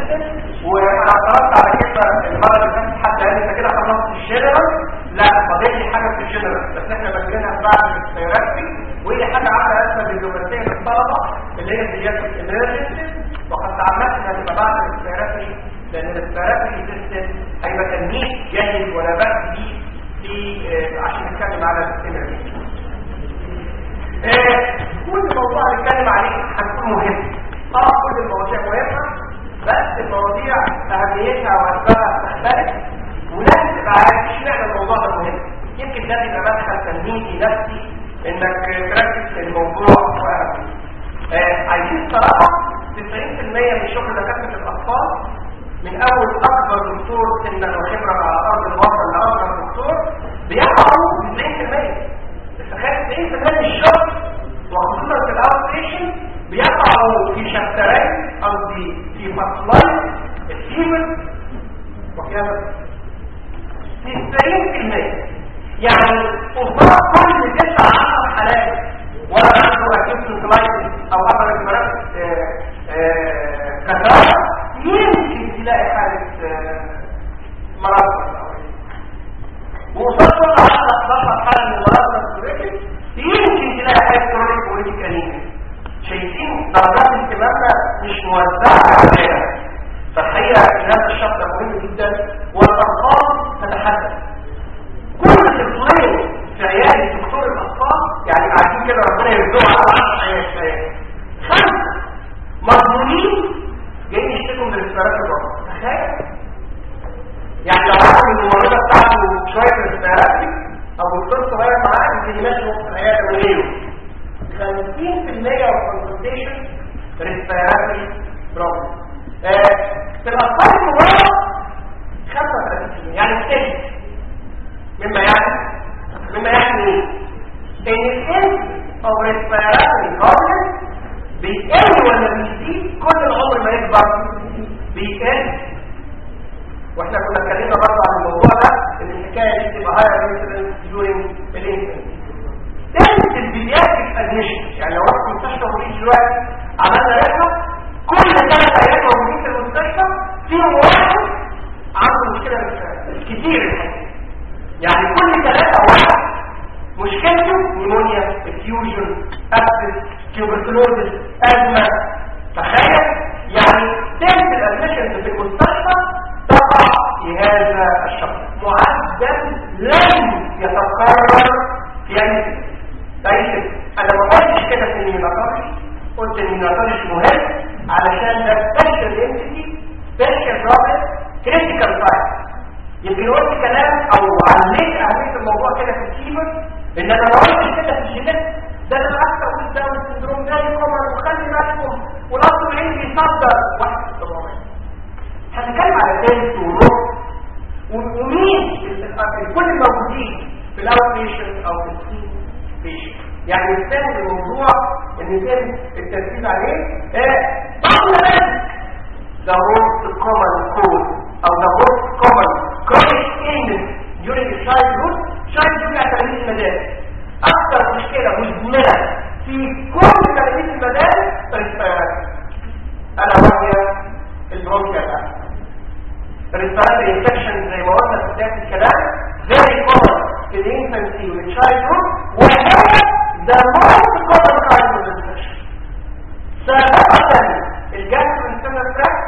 ريزيستنس وانا اعترضت على كده المره اللي فاتت حد قال انت كده خلصت الجنرال لا فاضل لي حاجه في الجنرال بس احنا بنجيبها بعد الثيرابي وهي حاجه عامله ازمه دبلوماسيه للطلبه اللي هي زياده الامرجنسي وقد تعمدت انها تبقى بعد الثيرابي لان الثيرابي ريزيستنس هيبقى تنميط جيد ولا باس بيه في آه، عشان نتكلم على الامرجنسي كل موضوع هنتكلم عليه هنكون مهم طبعا كل المواضيع مهمه بس المواضيع اهميتها واسبابها تختلف ولازم تبقى عارف اشمعنى الموضوع ده مهم يمكن ده يبقى مدخل تمهيدي نفسي انك تركز في الموضوع واهم آه عايزين صراحه 90% من شغل دكاتره الاطفال من اول اكبر دكتور سنا وخبره على ارض الوطن لاصغر دكتور بيقعوا 90% تخيل 90% من الشغل وخصوصا في الاوت ستيشن بيقعوا في شابترين قصدي في فصلين الفيمر وكذا في 90% يعني قصاد كل تسع عشر حالات ولا عنده اكيوت او ابر المرض كثره يمكن تلاقي حاله مرض وقصاد كل 10 11 حاله من المرض الكوريكي يمكن تلاقي حاله كرونيك كوريك انيميا شايفين درجات اهتمامنا مش موزعه عليها فالحقيقه هذا الشرط مهم جدا والارقام تتحدث كل طفلين في عيال دكتور الاطفال يعني عايزين كده ربنا يرزقها على 10 عيال شويه خمسه مظلومين جايين يشتكوا من الاستيراد الرقم تخيل يعني لو عمل الممرضه بتاعته شويه من الاستيراد او دكتور صغير معاه يمكن يمشي وسط العيال وغيره 50% of consultation respiratory problem في الاطفال الكبار 35% يعني الثلث مما يعني مما يعني ايه ان الانس او respiratory problem بيقل ولا بيزيد كل العمر ما يكبر بيقل واحنا كنا اتكلمنا برضه عن الموضوع ده ان الحكايه دي تبقى higher incidence during الانفنت تنس البيدياتريك ادميشن يعني لو رحت مستشفى مريض دلوقتي عملنا رحله كل ثلاث عيال موجودين في المستشفى فيهم واحد عنده مشكله بالفعل كتير الحقيقه يعني كل ثلاثه واحد مشكلته نيمونيا افيوجن ابسس تيوبركلوزس ازمه تخيل يعني تنس الادميشن في المستشفى تقع في هذا الشخص معدل لن يتكرر في اي طيب انا ما قلتش كده في الميناتولوجي قلت الميناتولوجي مهم علشان ده سبيشال انتيتي سبيشال بروبلم كريتيكال تايب يمكن قلت كلام او عليت اهميه الموضوع كده في الكيمر ان انا ما قلتش كده في الجينات ده انا بالعكس اقول داون سندروم ده يكبر وخلي بالكم والاصل العلمي يصدر واحد طبعا هنتكلم على تنس ونص ومين كل الموجودين في الاوت بيشنت او في السين بيشنت يعني الثاني الموضوع ان يتم التركيز عليه طبعا the most common cause او the most common chronic illness during the childhood childhood يعني تلاميذ المدارس اكثر مشكله مزمنه في كل تلاميذ المدارس الريسبيراتوري انا وهي البرونكيال الريسبيراتوري انفكشن زي ما قلنا في بدايه الكلام very common في الانفانسي والchildhood وهي the most common kind of infection سابقا الجاستروintestinal tract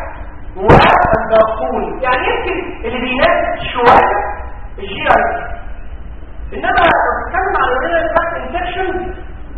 والدخول يعني يمكن اللي بينافس شويه الجي اي انما بتكلم على الرينال تراكت انفكشن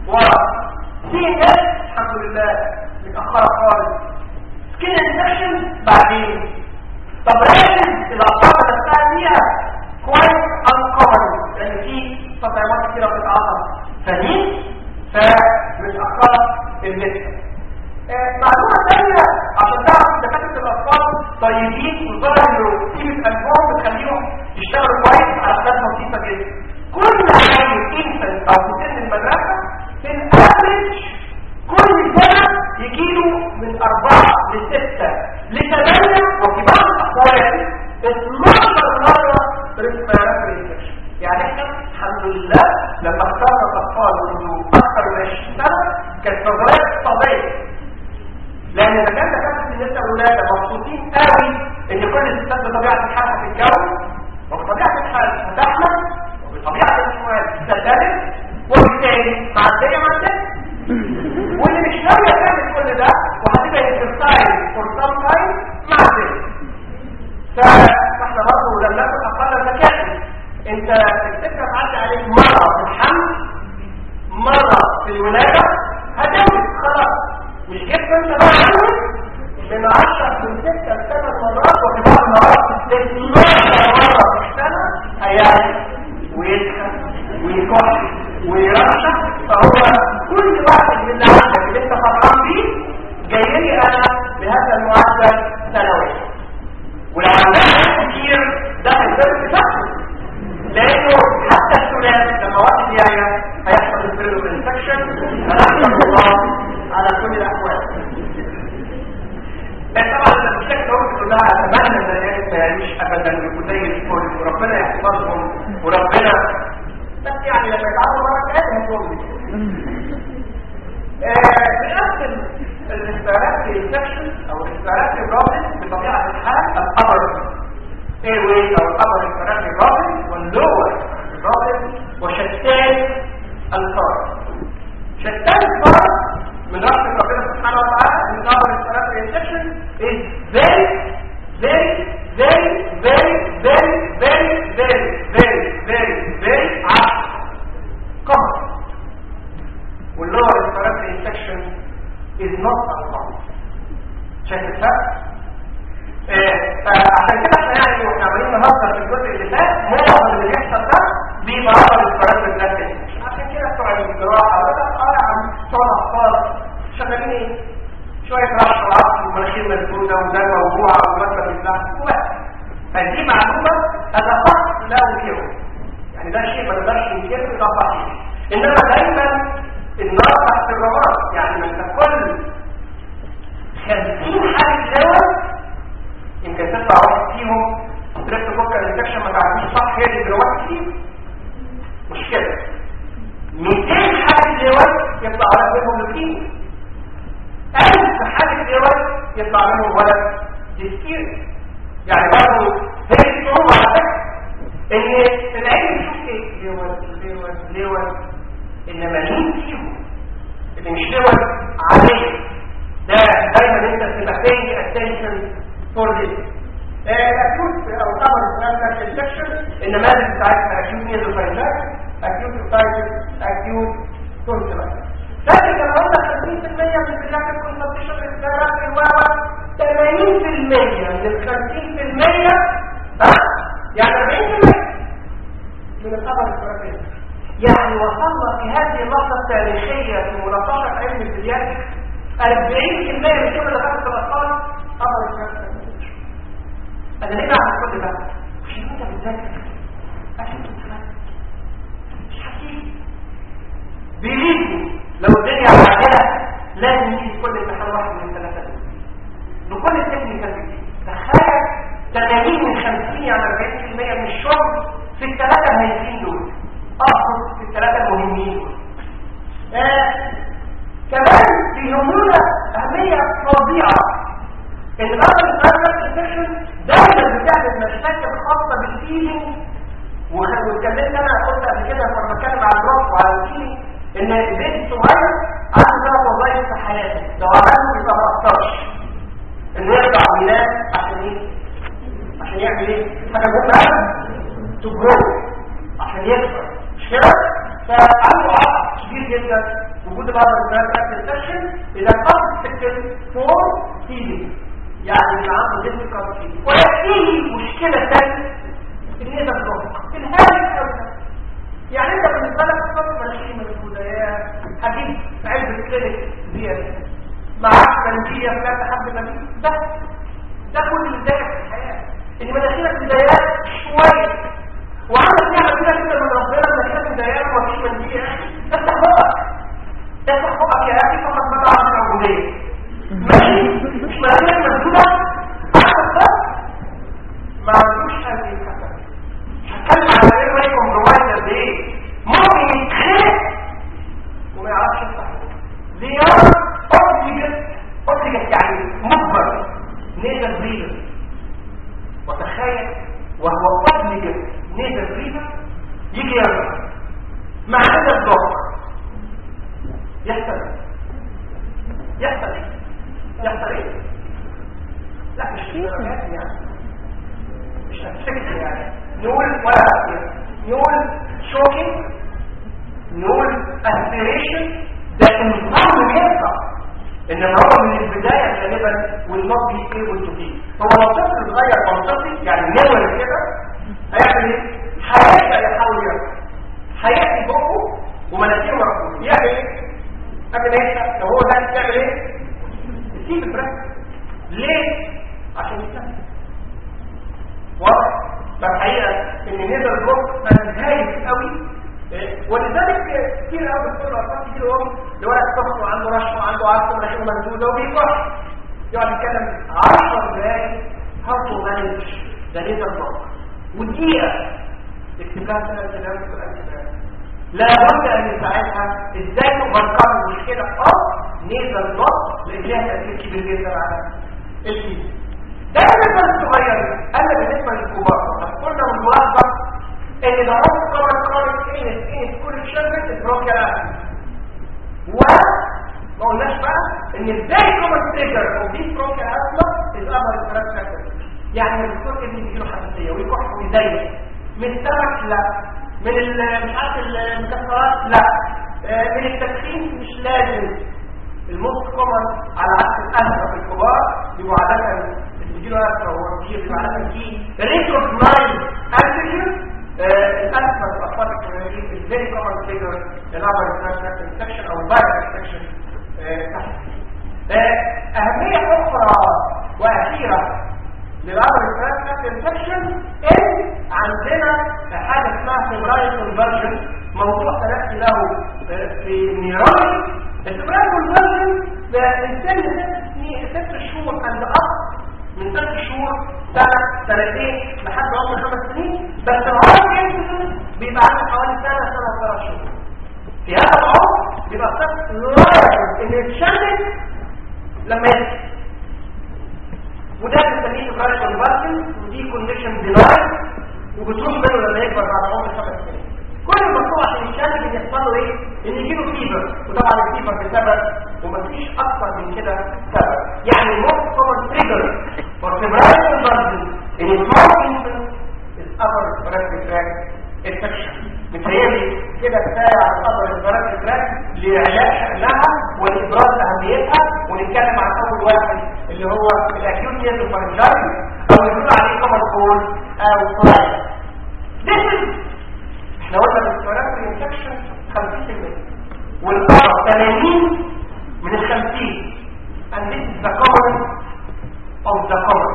وسي ان اس الحمد لله متاخره خالص سكين انفكشن بعدين طب لازم الاطفال نفسها فيها كويس انكفر لان في تطعيمات كتيره بتتعاطى فدي فمتاخره النسبه معلومة ثانية عشان تعرف دكاترة الأطفال طيبين وظهر انه قيمة ألفهم بتخليهم يشتغلوا كويس على حاجات بسيطة جدا. كل عيل انفنت أو في سن المدرسة في الأفريج كل سنة يجيله من أربعة لستة لثمانية وفي بعض الأحوال 12 مرة ريسبيراتوري انفكشن. يعني احنا الحمد لله لما اخترنا الأطفال منذ أكثر من 20 سنة كانت نظرية طبيعية لان اذا كان دكاتره النساء والولاده مبسوطين قوي ان كل الستات بطبيعه الحال هتتجوز وبطبيعه الحال هتحمل وبطبيعه الحال تتلد وبالتالي معديه معديه واللي مش ناويه تعمل كل ده وهتبقى انترسايد فور سام تايم معديه فاحنا برضه لم نكن اقل ذكاء انت الفكره تعدي عليك مره في الحمل مره في الولاده هتولد خلاص مش جبت انت بقى عنه من 10 من 6 لثمان مرات وفي بعض المرات 12 مره في السنه هيعمل ويسخن ويكح ويرشح فهو كل واحد من اللي عندك اللي انت فرحان بيه جاي لي انا بهذا المعدل سنويا ولو عندنا كتير ده هيصير تفكر لانه حتى الثلاث لما واحد يعني هيحصل البريدو انفكشن هنحصل الله على كل الاحوال بس طبعا انا مش تقول كلها اتمنى ان الناس ما يعيش ابدا يكون زي الفل وربنا يحفظهم وربنا بس يعني لما يتعرضوا مره ثانيه هتقول بنفس الاستعراض الانفكشن او الاستعراض الرابط بطبيعه الحال الابر ايرويز او الابر الاستعراض الرابط واللور الرابط وشتان الفرد شتان الفرد من رحمة ربنا سبحانه وتعالى ان الابر الاستعراض الانفكشن is very very very very very very very very very very عشر common واللور respiratory infection is not uncommon شايف الفرق؟ فعشان كده احنا يعني واحنا عمالين نهزر في الجزء اللي فات معظم اللي بيحصل ده بيبقى عبر respiratory infection عشان كده بتوع الجراحه ولا قارع عن بتوع الاطفال شغالين ايه؟ شويه رش وعصر ومناخير مسدوده وده موجوعه ومركب الزحف وبس فدي معلومه انا صح لا انكره يعني ده شيء ما نقدرش ننكره ده صحيح انما دايما النار تحت الرماد يعني من كل خمسين حالة دواء يمكن تطلع واحد فيهم تريبت بوكر انفكشن ما تعرفيش صح هي اللي دلوقتي فيه مش كده 200 حالة دواء يطلع ولد منهم لوكيميا 1000 حالة دواء يطلع منهم ولد ديسكير يعني برضه هي الصعوبة على فكرة ان العلم يشوف ايه ليوت ليوت ليوت انما مين فيهم اللي مش ليوت عليه ده دايما انت تبقى paying attention for this الاكيوت او طبعا الكلام انفكشن النماذج بتاعتها اكيوت نيزوفاينجايت اكيوت اوتايتس اكيوت تونسلايتس لكن لما قلنا 50% من البيجاكت كونسلتيشن للثيرابي الواوا 80% من ال 50% ها يعني 40% من الخبر الثيرابي يعني وصلنا في هذه اللحظه التاريخيه في مناقشه علم البيجاكت 40% من كل اللي خدت الاطفال خبر الثيرابي انا ليه بعمل كل ده عشان انت بتذاكر عشان تتفهم مش حكيم بيليكوا لو الدنيا عاجله لازم يجي كل امتحان واحد من الثلاثه دول بكل التكنيكال دي تخيل 80 من 50 يعني 40% من الشغل في الثلاثه المهمين دول اقصد في الثلاثه المهمين دول آه. كمان بيهمونا اهميه فظيعه ان الامر الفرق انفكشن دايما بتعمل مشاكل خاصه بالفيلينج واتكلمت انا قلت قبل كده لما بتكلم على الروح وعلى الفيلينج ان البيت الصغير عنده ثلاث وظائف في حياته لو عمله يبقى ما اثرش انه يرجع وينام عشان ايه؟ عشان يعمل ايه؟ حاجه مهمه تو جرو عشان يكبر مش كده؟ فعنده عطف كبير جدا وجود بعض الناس في السيشن اذا قصد سكن فور فيلينج يعني اللي عنده جسم كارتين ويأتيه مشكلة ثانية ان ده الضغط الهالك أولا يعني انت بالنسبة لك الصف ماشي من البدايات هجيب علبة كلينك زيادة معاك منجية بتاعت حد منجية ده ده كل اللي بداية في الحياة ان مناخيرك بدايات شوية وعندك نعمة كده كده من ربنا مناخيرك بدايات ومفيش منجية افتح بقك افتح بقك يا اخي فقط بقى عن العبودية ماشي مش مناخيرك مسدودة ما عندوش هذه الحسنة هتكلم على ايه رايكم رواية قد ايه ممكن يتخلق وما يعرفش يفتح زيارة اوبليجت اوبليجت يعني مجبر نقدر بريدر وتخيل وهو قبل نيزل بريفر يجي يرجع مع هذا الضغط يحصل يحصل ايه يحصل ايه لا مش في يعني مش هتفكر يعني نقول ولا نقول شوكينج نقول اسبيريشن ده انظام يحصل انما هو من البداية غالبا والنوت بي ايبل تو بي هو لو طفل صغير منطقي يعني نور كده هيعمل ايه؟ هيبدا يحاول يرجع هيأتي بقه ومناخيره مقفول يعمل ايه؟ قبل ما يفتح لو هو ده يعمل ايه؟ يسيب البريك ليه؟ عشان يستهدف واضح؟ فالحقيقة ان نقدر الوقت هايف قوي ولذلك كتير قوي بتقول ارقام كتير قوي لولد طفل وعنده رشح وعنده عصب ونحن مهزوزه وبيكح يقعد يتكلم 10 دقايق how to manage the laser block ودقيقه اكتبها ثلاث كلام في الأسئلة لا بد ان يساعدها ازاي تفكر المشكله اه نيزل بلوك لان ليها تاثير كبير جدا على الفيزيك ده بالنسبه للصغير اما بالنسبه للكبار قلنا من ملاحظه ان the most common chronic illness in school children is bronchiolitis و ما قلناش بقى ان ازاي common trigger of this bronchiolitis is upper respiratory يعني الدكتور ابني بيجيله حساسيه ويكح ويضايق من السمك لا من مش عارف المكسرات لا من التدخين مش لازم الموست كومن على عكس الازمه في الكبار بيبقوا عاده بيجيله ازمه هو كتير بيبقى عاده فيه ريكوجنايز انتيجن الأسفل الأطفال الكبيرين is very common figure in our international infection أو viral infection أهمية أخرى وأخيرة للأمر international infection إن عندنا حاجة اسمها febrile conversion موضوع سنأتي له في النيرولوجي الفبرايل conversion ده إنسان ست شهور عند أب من ست شهور سنة سنتين لحد عمر خمس سنين بس العمر بيبقى عنده حوالي سنة سنة وثلاث شهور في هذا العمر بيبقى الطفل لازم ان يتشنج لما يكبر وده بنسميه فبرايل كونفرجن ودي كونديشن ديناي وبتروح منه لما يكبر بعد عمر خمس سنين كل المطلوب عشان يتشنج يحصل له ايه؟ ان يجيله فيبر وطبعا الفيبر بسبب ومفيش اكتر من كده سبب يعني الموت كومن تريجر for febrile conversion in a small infant is upper respiratory tract infection متهيألي كده كفايه على الأمر respiratory tract لعلاج شأنها والإبراز أهميتها ونتكلم عن أول واحد اللي هو الأكيوت نيزوفارنجايتس أو اللي بيقولوا عليه كومن كول أو فلاي This is احنا قلنا respiratory infection 50% والأمر 80 من الخمسين and this is the common of the common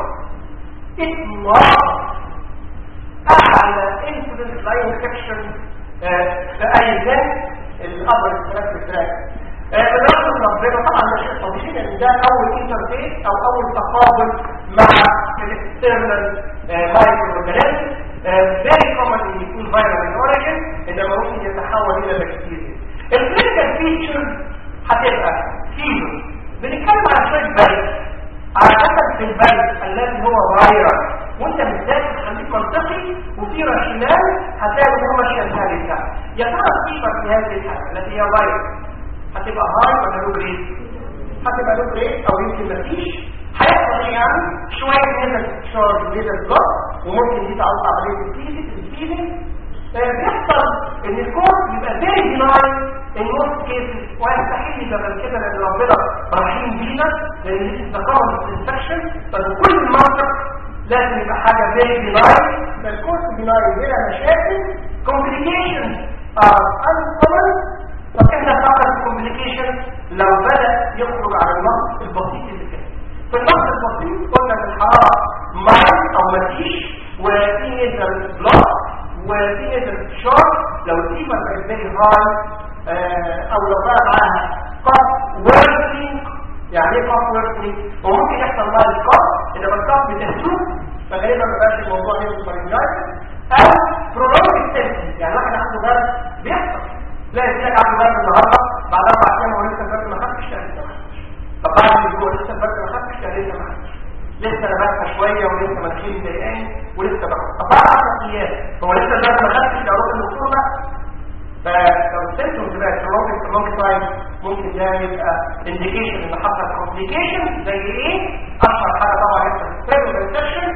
إطلاق أعلى incident line infection في أي ذات الأمر الثلاث تراك بالرغم من ربنا طبعا ده شيء طبيعي لأن ده أول انترفيس أو أول تقابل مع الاكسترنال مايكرو اورجانيزم very common ان يكون viral in origin انما ممكن يتحول الى بكتيريا الكلينيكال فيتشرز هتبقى فيبر بنتكلم على شويه برد عادة في البرد الذي هو فيروس وانت بالذات خليك منطقي وفي راشنال هتلاقي ان هو ماشيه ثالثه يا ترى الفيبر في هذه الحاله التي هي فيروس هتبقى هاي ولا لو جريد هتبقى لو جريد او يمكن مفيش هيحصل ايه يعني شويه نزل شارج نزل بلوك وممكن دي تعوض عمليه الفيزيك الفيزيك بيحصل ان الكورس يبقى فيري ديناي in most cases ويستحيل يبقى كده لان ربنا رحيم بينا لان دي تتكرر الانفكشن فبكل منطق لازم يبقى حاجه فيري ديناي فالكورس ديناي بلا مشاكل complications are uncommon فكنا فقط complications لو بدا يخرج على النص البسيط اللي كده في النص البسيط قلنا ان الحراره مايل او مفيش وفي نزل بلوك وفي نزل شورت لو الفيبر بقت فيري هاي او لو بقى معاها قف ورسنج يعني ايه قف ورسنج وممكن يحصل معاها القف انما القف بتهتوب فغالبا ما بقاش الموضوع هنا فرنجايتس او برولونج تيست يعني واحد عنده برد بيحصل تلاقي سيلك عنده برد النهارده بعد اربع ايام هو لسه البرد ما خدش يعني لسه ما خدش طب بعد اسبوع لسه البرد ما خدش يعني لسه ما خدش لسه انا بسمع شويه ولسه مناخيري مضايقاني ولسه بقى اربع ايام هو لسه الباب ما خدش اروح الدكتور بقى فلو السيمتومز بقت prolonged for long time ممكن ده يبقى indication ان حصل complication زي ايه؟ اشهر حاجه طبعا يحصل spread infection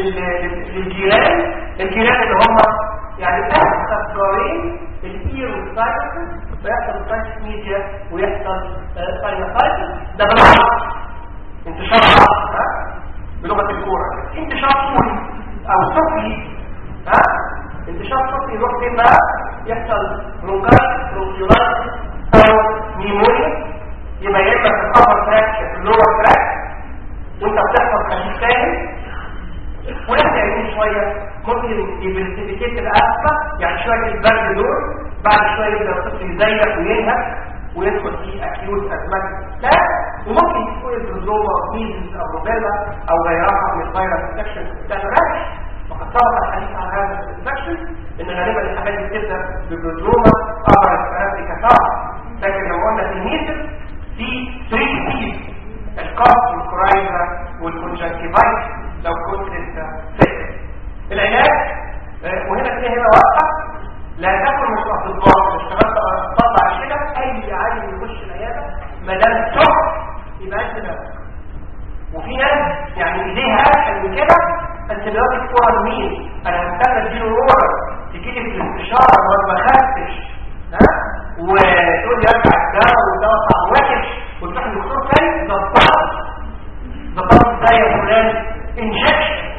للجيران الجيران اللي هم يعني اسخف جارين الاير والسايتس فيحصل سايتس ميديا ويحصل ساينسايتس ده بالعكس انتشار ها بلغه الكوره انتشار طولي او سفلي ها انتشار سفلي يروح فين بقى يحصل برونكايت برونكيولايتس او نيمونيا يبقى يا اما في الابر تراك في اللور تراك وانت بتحفظ خفيف تاني ولسه يمين شويه ممكن يبرسيفيكيت الاسفة يعني شويه البرد دول بعد شويه يبدا الطفل يزيق وينهك ويدخل في اكيوت ازمات لا وممكن تكون البروزوما او ميزز او روبيلا او غيرها من الفيروس انفكشن بتعمل وقد سبق الحديث عن هذا الانفكشن ان غالبا الحاجات دي بتبدا بالبروزوما او الاسبرانتي كفار لكن لو قلنا في الميزز في 3 سيز القاف والكرايزا والكونجنكتيفايتس لو كنت انت فاكر العلاج آه، وهنا كده هنا واقفه لا تكن مش اطباء اشتغلت طلع كده اي عالم يخش العياده ما دام تحت يبقى انت نفسك وفي ناس يعني ايديها اسهل من كده انت دلوقتي فورا مين انا هستنى اديله اورا تجي لي في الاستشاره وانا ما خدتش ها وتقول لي ارجع الدواء والدواء طعم وحش وتروح للدكتور تاني ظبطت ظبطت ازاي يا فلان انجكشن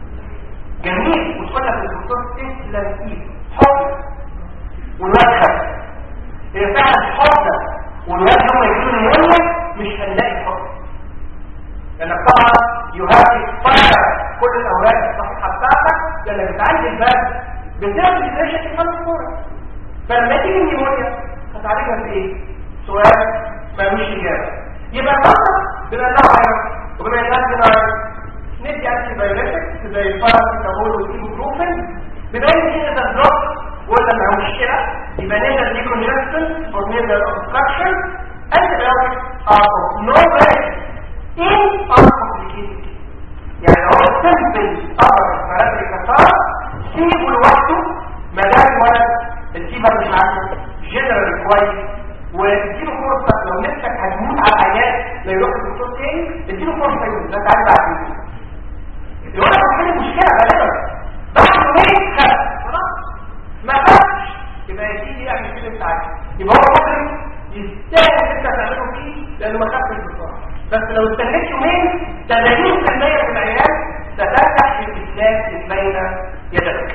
جميل وتقول لك الدكتور تسلم ايده حب والواد خف هي فعلا حب والواد يوم يجيله نيمونيا مش هنلاقي حب لانك طبعا يهاجم فاير كل الاوراق الصحيحه بتاعتك لانك بتعالج البرد بتعمل الريشه في خمس صوره فلما تيجي النيمونيا هتعالجها بايه؟ سؤال ملوش اجابه يبقى النهارده بما انه فيروس وبما انها فيروس ندي انتي بايوتكس زي الباراسيتامول والايبوبروفين بنلاقي ان ده دروب ولا ما هو مشكله يبقى نقدر دي كونجستن او نقدر اوبستراكشن antibiotics are of no value in uncomplicated يعني هو simple upper respiratory catarrh سيبه لوحده ما دام الولد الفيبر مش عنده جنرال كويس واديله فرصه لو نفسك هتموت على العيان لا يروح للدكتور تاني اديله فرصه يموت لا تعالى بعد الولد كان مشكله غالبا بعد يومين خف خلاص ما خفش يبقى يا سيدي اعمل كده بتاعك يبقى هو ممكن يستاهل انت تعمله فيه لانه ما خفش بسرعه بس لو استنيت يومين 30% من العيال ستفتح في الاسلاك من بين يديك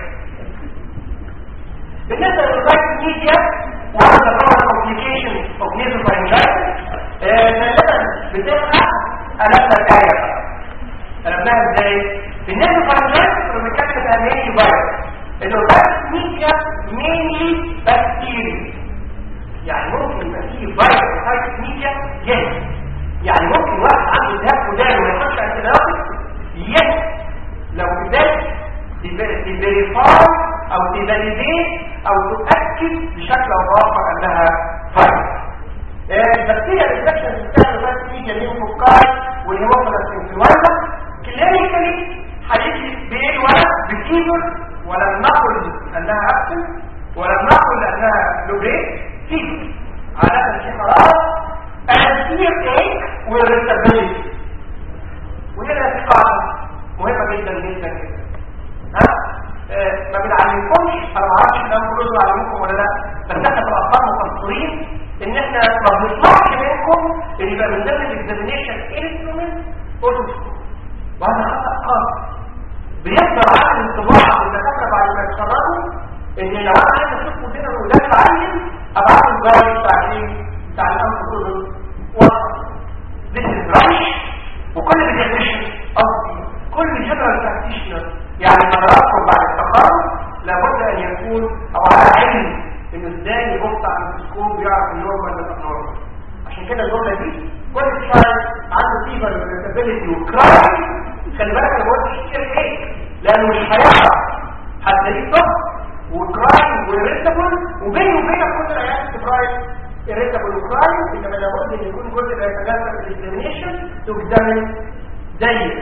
بالنسبه للرايت ميديا وهذا طبعا كومبليكيشن اوف نيزوفارنجايتس غالبا بتبقى قلبنا الايه قلبناها ازاي؟ بالنسبه للفارنجايتس لما بنتكلم عن ميني فيروس انه الرايت ميديا مينلي بكتيريا يعني ممكن يبقى فيه فيروس رايت ميديا يس يعني ممكن واحد عنده التهاب ودان وما ياخدش انتبيوتكس يس لو ده تفيريفاي او تفاليديت او تؤكد بشكل او باخر انها فيروس البكتيريا الانفكشن بتاعت الفيروس ميديا ليمفوكاي والهيموفيلس انفلونزا كلينيكالي هيجي بايه الولد بفيبر ولم نقل انها ابسن ولم نقل انها لوبيت فيبر عادة في خلاص الانسير ايه والريتابيليتي وهنا في قاعدة مهمة جدا جدا جدا ها آه ما بنعلمكمش انا ما اعرفش ان انا بقول اعلمكم ولا لا بس احنا في الاطفال مقصرين ان احنا ما بنطلعش منكم ان يبقى من ضمن الاكزامينيشن انسترومنت اوتوسكوب وهذا خطا خاص بيقدر على الانطباع الدكاتره بعد ما يتخرجوا ان لو انا عايز اشوف مدير الولاد العين ابعت له الجواب بتاع ايه بتاع الانف كله وصف this is right وكل الديفينيشن قصدي كل جنرال براكتيشنر يعني حضراتكم بعد التخرج لابد ان يكون او على علم انه ازاي يبص على الميكروسكوب ويعرف النورمال من الابنورمال عشان كده الجمله دي كل تشايلد عنده فيفر وريتابيلتي وكراي خلي بالك انا بقول كتير ايه لانه مش هيعرف هتلاقيه ضغط وكراي ويريتابل وبينه وبينك كل العيال كراي irritable وكراي انما لابد ان يكون كل ما يتجاوز الاكزامينشن تجزمن زي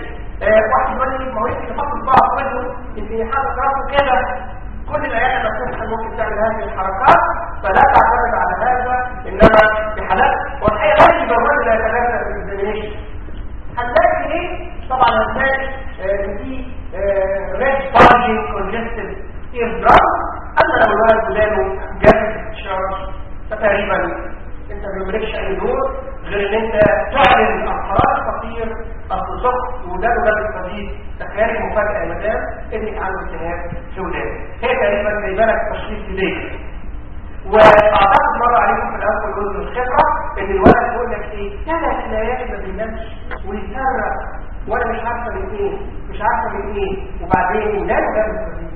آه واحد يقول لي ما هو يمكن يحط صباعه في وجهه يمكن يحرك راسه كده كل العيال اللي بتفهم ممكن تعمل هذه الحركات فلا تعتمد على هذا انما في حالات والحقيقه غالبا الرجل لا يتناسب بالاكزامينيشن هنلاقي ايه طبعا هنلاقي آه في ريد بارجين كونجستيف اير درام اما لو الولد ولاده جاب شارج فتقريبا انت ما بيملكش اي دور غير ان انت تعلن اخراج خطير اصل سخط ولاده ده الصديق تخيل المفاجاه يا مدام انك عنده التهاب في ولاده هي تقريبا جايبه لك تشخيص جديد واعتقد مره عليكم في الاول جزء الخبره ان الولد يقول لك ايه ثلاث ليالي ما بينامش ويسرع وانا مش عارفه من ايه مش عارفه من ايه وبعدين ولاده جاب الصديق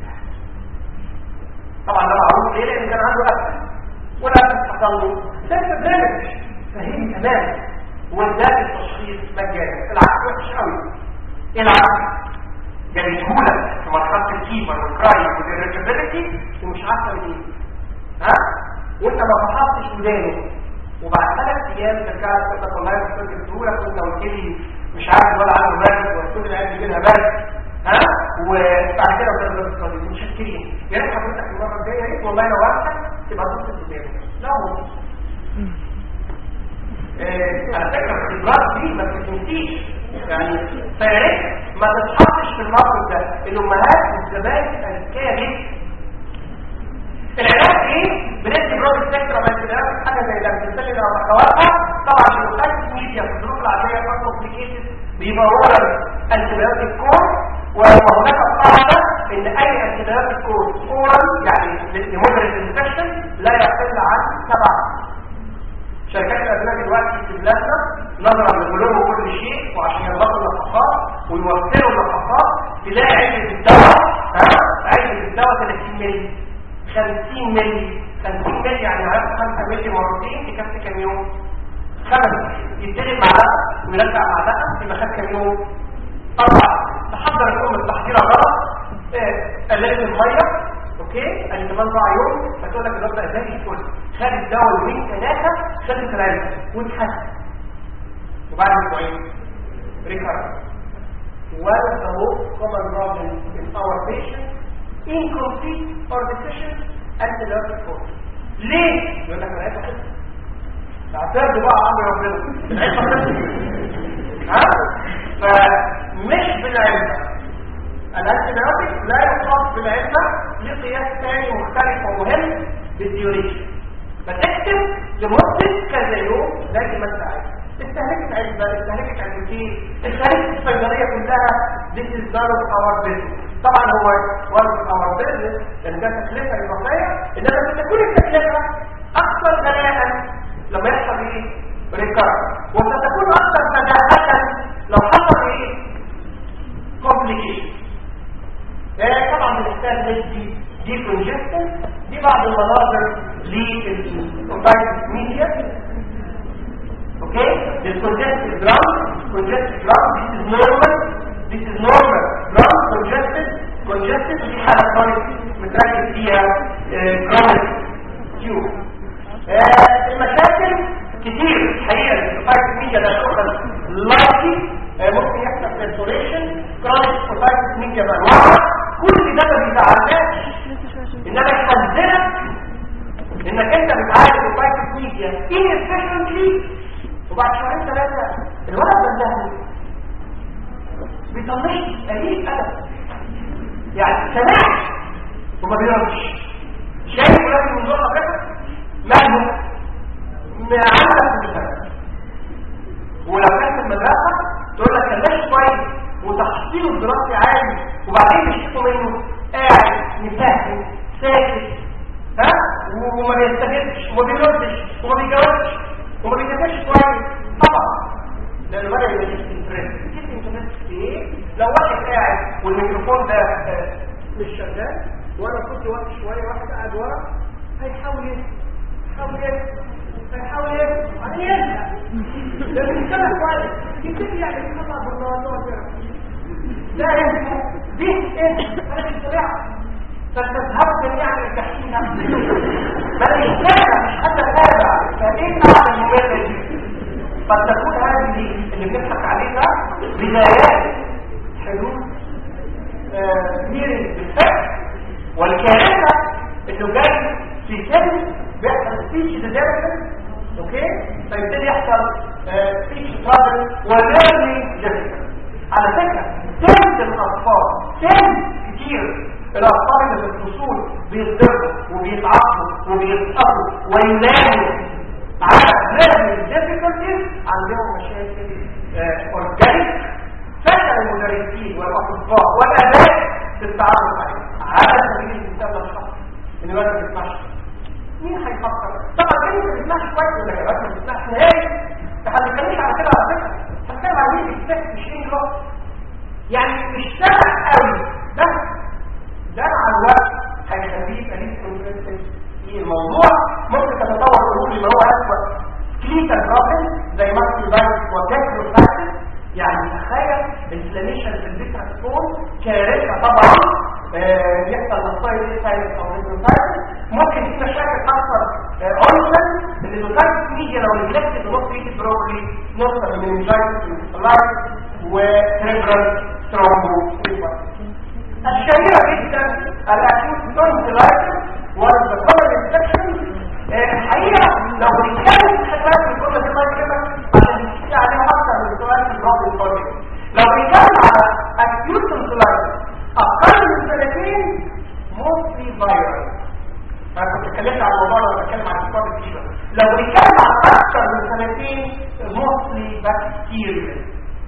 طبعا ده معروف ليه لان كان عنده اكل ولا حصل له ده برنامج فهمي تماما وده التشخيص مجاني العكس وحش قوي ايه العكس جايبهولك في مرحله الكيبر والكرايم والريجابيلتي ومش عارفه من ايه ها وانت ما فحصتش ودانه وبعد ثلاث ايام ترجع لك تقول لك والله انا كنت لك وانت قلت لي مش عارف ولا عنده برد ولا كل العيال بيجي لها برد ها وبعد كده بتقدر الصليب متشكرين يا ريت حضرتك المره الجايه يا ريت والله لو وقتك تبقى تبص قدامك لا هو على فكره الخبرات دي ما بتنسيش يعني فيا ريت ما تتحطش في الموقف ده الامهات والزبائن الكارث العلاج ايه بندي برود سبيكترم انتيبيوتيك حاجه زي ده بتنتشر لو اخواتها طبعا في الوقت ميديا في الظروف العاديه فقط كومبليكيتد بيبقى اورال انتيبيوتيك كورس وهناك قاعده ان اي انتيبيوتيك كورس اورال يعني لمدرس انفكشن لا يقل عن سبعه شركات الادويه دلوقتي في بلادنا نظرا لغلو كل شيء وعشان يضغطوا اللقاحات ويوفروا اللقاحات تلاقي علبه الدواء ها علبه الدواء 30 مللي 50 مللي 50 مللي يعني عرفت 5 مللي مرتين تكفي كام يوم خمس يبتدي معلقه ويرجع معلقه يبقى خد كام يوم اربعه تحضر الام التحضيره غلط قللت الميه اوكي قال كمان ضاع يوم فتقول لك الواد ده زي الفل خد الدواء يومين ثلاثه خدت العلبه واتحسن وبعد اسبوعين ريكارد One of the most common problems in our patients incomplete or deficient antibiotic course. ليه؟ يقول لك العيبه كده. اعترض بقى عمرو ربنا. العيبه كده. ها؟ فمش بالعلبه. الانتبيوتيك لا يقاس بالعلبه لقياس ثاني مختلف ومهم بالديوريشن. فتكتب لمده كذا يوم زي ما انت عايز. استهلكت علبه استهلكت علبتين استهلكت الصيدليه كلها this is none of our business طبعا هو one of our business لان ده تكلفه اضافيه انما ستكون التكلفه اكثر غلاء لما يحصل ايه ريكارد وستكون اكثر فجاءه لو حصل ايه complication آه طبعا بنحتاج ندي دي كونجستن دي بعض المناظر للأوتايتس ميديا okay this congested drum congested drum this is normal this is normal drum congested congested ودي حالة chronic متركز فيها chronic tube المشاكل كتير الحقيقة الفايت ميديا ده شغل لايكي ممكن يحصل perforation chronic فايت ميديا بانواع كل ده ما بيزعلناش انما يحذرك انك انت بتعالج الفايت ميديا inefficiently وبعد شهرين ثلاثة الولد بلغني بيطلعش قليل أدب يعني سمعت وما بيردش شايف ولكن من دور كده ماله ما عندك في الفرق ولو كان في المدرسة تقول لك كان ماشي كويس وتحصيله الدراسي عالي وبعدين يشتكوا منه قاعد مفهم ساكت ها وما بيستفدش وما بيردش وما بيجاوبش وما بيتفاش كويس طبعا لانه بدا يبقى انترست كيف انترست في ايه لو واحد قاعد والميكروفون ده مش شغال وانا كنت واقف شويه واحد قاعد ورا هيحاول يسمع يحاول يسمع هيحاول يسمع بعدين يزهق لانه بيشتغل كويس يبتدي يعني يطلع بالموضوع ده لا يسمع دي ايه انا مش سامعها فتذهب جميعا الجحيم بل يتابع مش حتى تابع فايه معنى المبادئ دي قد تكون هذه اللي بنضحك عليها بدايات هيرنج بالفعل والكارثه انه جاي في سن بيحصل سبيتش ديفلوبمنت اوكي فيبتدي يحصل سبيتش ترابل وليرنينج ديفلوبمنت على فكره تنس الاطفال تنس كتير الاطفال اللي في الفصول بيتضربوا وبيتعصبوا وبيتقطوا ويناموا على learning difficulties عندهم مشاكل اورجانيك فشل المدرسين والاطباء والاباء في التعرف عليه على سبيل المثال الشخص ان الولد ما بيسمعش مين هيفكر طبعا انت ما بتسمعش كويس ولا يا ما بتسمعش نهائي احنا ما بنتكلمش على كده على فكره هنتكلم على مين بيكتشف مش انجلو يعني مش سهل قوي بس ده مع الوقت هيخليه يبقى ليه انترستنج في الموضوع ممكن تتطور الامور اللي هو اسوء كلينيكال بروبلم زي ماركي فايروس وكاسرو فاكتور يعني تخيل انفلاميشن في الفيترس فون كارثه طبعا آه يحصل نصايد سايلنس او ريزنتايتس ممكن في مشاكل اكثر اونسن ان النوتايتس ميديا لو نجلكت نص ايد بروبلي نوصل من انجايتس ولايت وسيربرال ثرومبو الشهيرة جدا الاكيوت تونسيلايتس one of the common infections الحقيقة لو بنتكلم في حساب الكل في الله كده عشان نحكي عليها أكثر من سؤال في الرابط الفاضي لو بنتكلم على acute tonsillitis أقل من سنتين mostly viral أنا كنت اتكلمت عن الموضوع لما بتكلم عن الكتاب الكبيرة لو بنتكلم على أكثر من سنتين mostly bacterial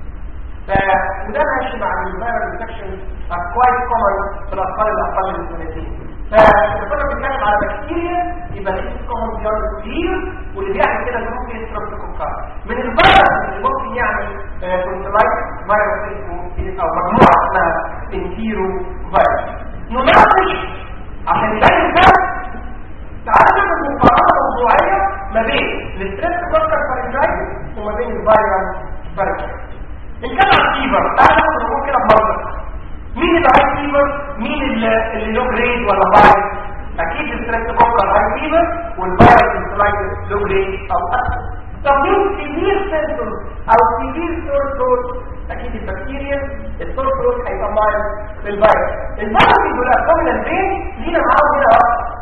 فده ماشي مع الفيرال انفكشن كويس كومن في الأطفال اللي أقل من سنتين فكنا بنتكلم على بكتيريا يبقى دي كومن بيار كتير واللي بيعمل كده اللي ممكن يستربتوكوكار من الفيروس اللي ممكن يعمل كونترايت فيروس او مجموعه اسمها انتيرو فيروس نناقش عشان يبين ده تعالى نعمل مقارنه موضوعيه ما بين الستريس كوكر فارنجايتس وما بين الفيروس فارنجايتس ان كان على الفيبر تعالى ناخد الامور كده بمنطق مين اللي هاي فيبر مين اللي اللي له جريد ولا فايروس اكيد الستريبتوكوكال هاي فيبر والفيروس انفلايتس له جريد او اكثر طب مين سيفير سيمبتومز او سيفير سور ثروت اكيد البكتيريا السور ثروت هيبقى مايل للفيروس الفيروس والابدومينال بين لينا معاهم هنا واحد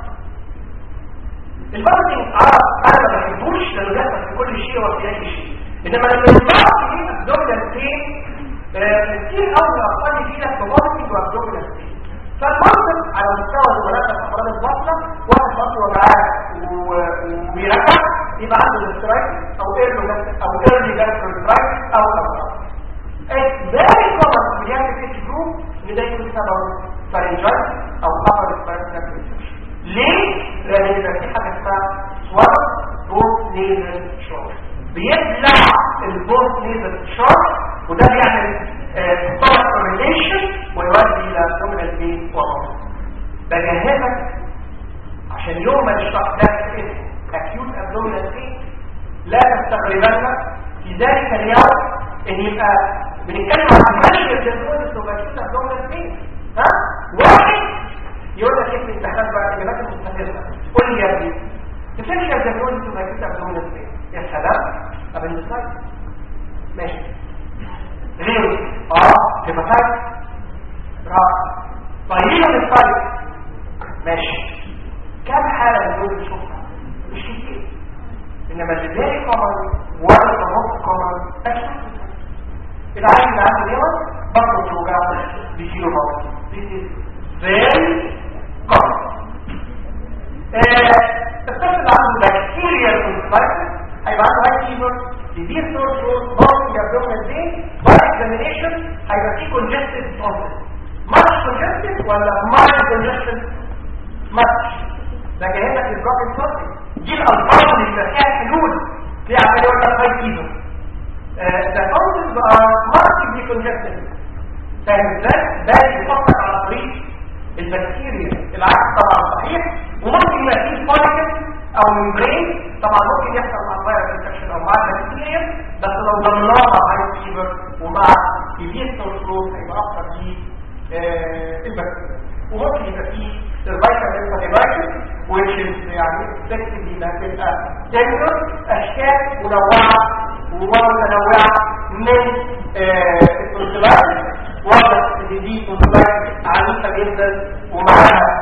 الفيروس عرض انا ما بحبوش لانه بيحصل في كل شيء وفي اي شيء انما لما يطلع في الابدومينال بين كتير قوي الاطفال يجي لك ببطن وابدومينال فالمنطق على مستوى الولادة الأمراض البطنة واحد بطنه معاه وبيركب يبقى عنده الاسترايك أو ايرلو أو ايرلي جاستروسترايك أو أمراض very common في pediatric age group ان ده يكون سبب فارنجايت أو upper respiratory infection ليه؟ لأن يبقى في حاجة اسمها swallow both nasal short بيبلع البوست nasal short وده بيعمل ستارت كورليشن ويؤدي الى دومينال بين وموت بجهزك عشان يوم ما نشرح ده اسم اكيوت ابدومينال بين لا تستغربن في ذلك اليوم ان يبقى بنتكلم عن ماشي الجدول وباكيوت ابدومينال بين ها واحد يقول لك اسم التخاذ بقى اجابات مستقله قول لي يا ابني تفكر الجدول وباكيوت ابدومينال بين يا سلام طب النساء ماشي غيره اه هيباتايت راس طيب الفايت ماشي كم حالة من دول نشوفها مش كتير انما اللي فيري كومن ولا تنص كومن العين اللي عنده يوم برضه توجعه بيجيله موت this is very common الطفل اللي عنده بكتيريا انفلايتس هيبقى عنده هاي فيبر severe sore throat, burning abdominal pain, by examination هيبقى فيه congested process. much congested ولا mild congested؟ much. ده جاي لك الدرجة الصوتي. دي الألفاظ اللي بيبقى فيها حلول. في عمال يقول لك high fever. ده process بقى markedly congested. فاهم ازاي؟ ده بيفكر على طريق البكتيريا. العكس طبعا صحيح وممكن يبقى فيه فوليكل او ممبرين طبعا ممكن يحصل مع الفيروس انفكشن او مع البكتيريا بس لو ضمناها مع هاي فيبر ومع كيفيه الفلوس هيبقى اكتر في البكتيريا وممكن يبقى فيه سيرفايكال انفلاميشن which is يعني effectively ده تبقى تندر اشكال منوعه ومتنوعه من التونسيلايتس واضح ان دي تونسيلايتس عنيفه جدا ومعاها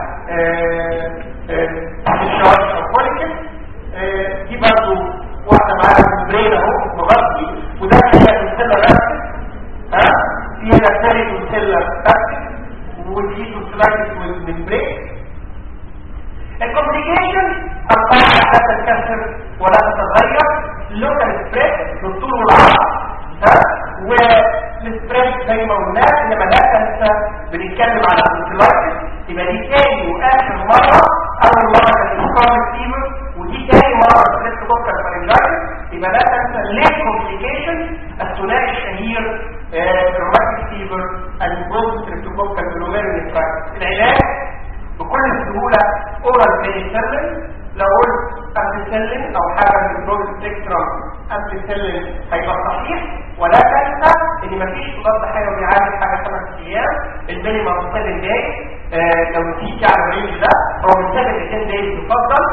تحت الشوارع او فوليكل دي برضه واحده معاها برين اهو مغطي وده فيها السله راسك ها فيها ثالث والسله راسك ودي توسلايتس والممبرين الكومبليكيشن القاعدة لا تتكسر ولا تتغير لوكال سبريد بالطول والعرض ها والسبريد زي ما قلنا انما لا تنسى بنتكلم على الانتلايتس يبقى دي تاني واخر مرة اول مرة كانت الكومن فيبر ودي تاني مرة سبريد بوكر فارنجايتس يبقى لا تنسى ليه كومبليكيشن الثنائي الشهير روماتيك فيبر البروز ستريبتوكوكال جلوميرولي العلاج بكل سهولة اورال بينيسلين لو قلت امبيسلين او حاجة من البروز سبيكترم امبيسلين هيبقى صحيح ولا تنسى ان مفيش مضاد حيوي بيعالج حاجة خمس ايام المينيمم 7 داي آه لو نسيت على الرينج ده هو من 7 ل 10 داي يفضل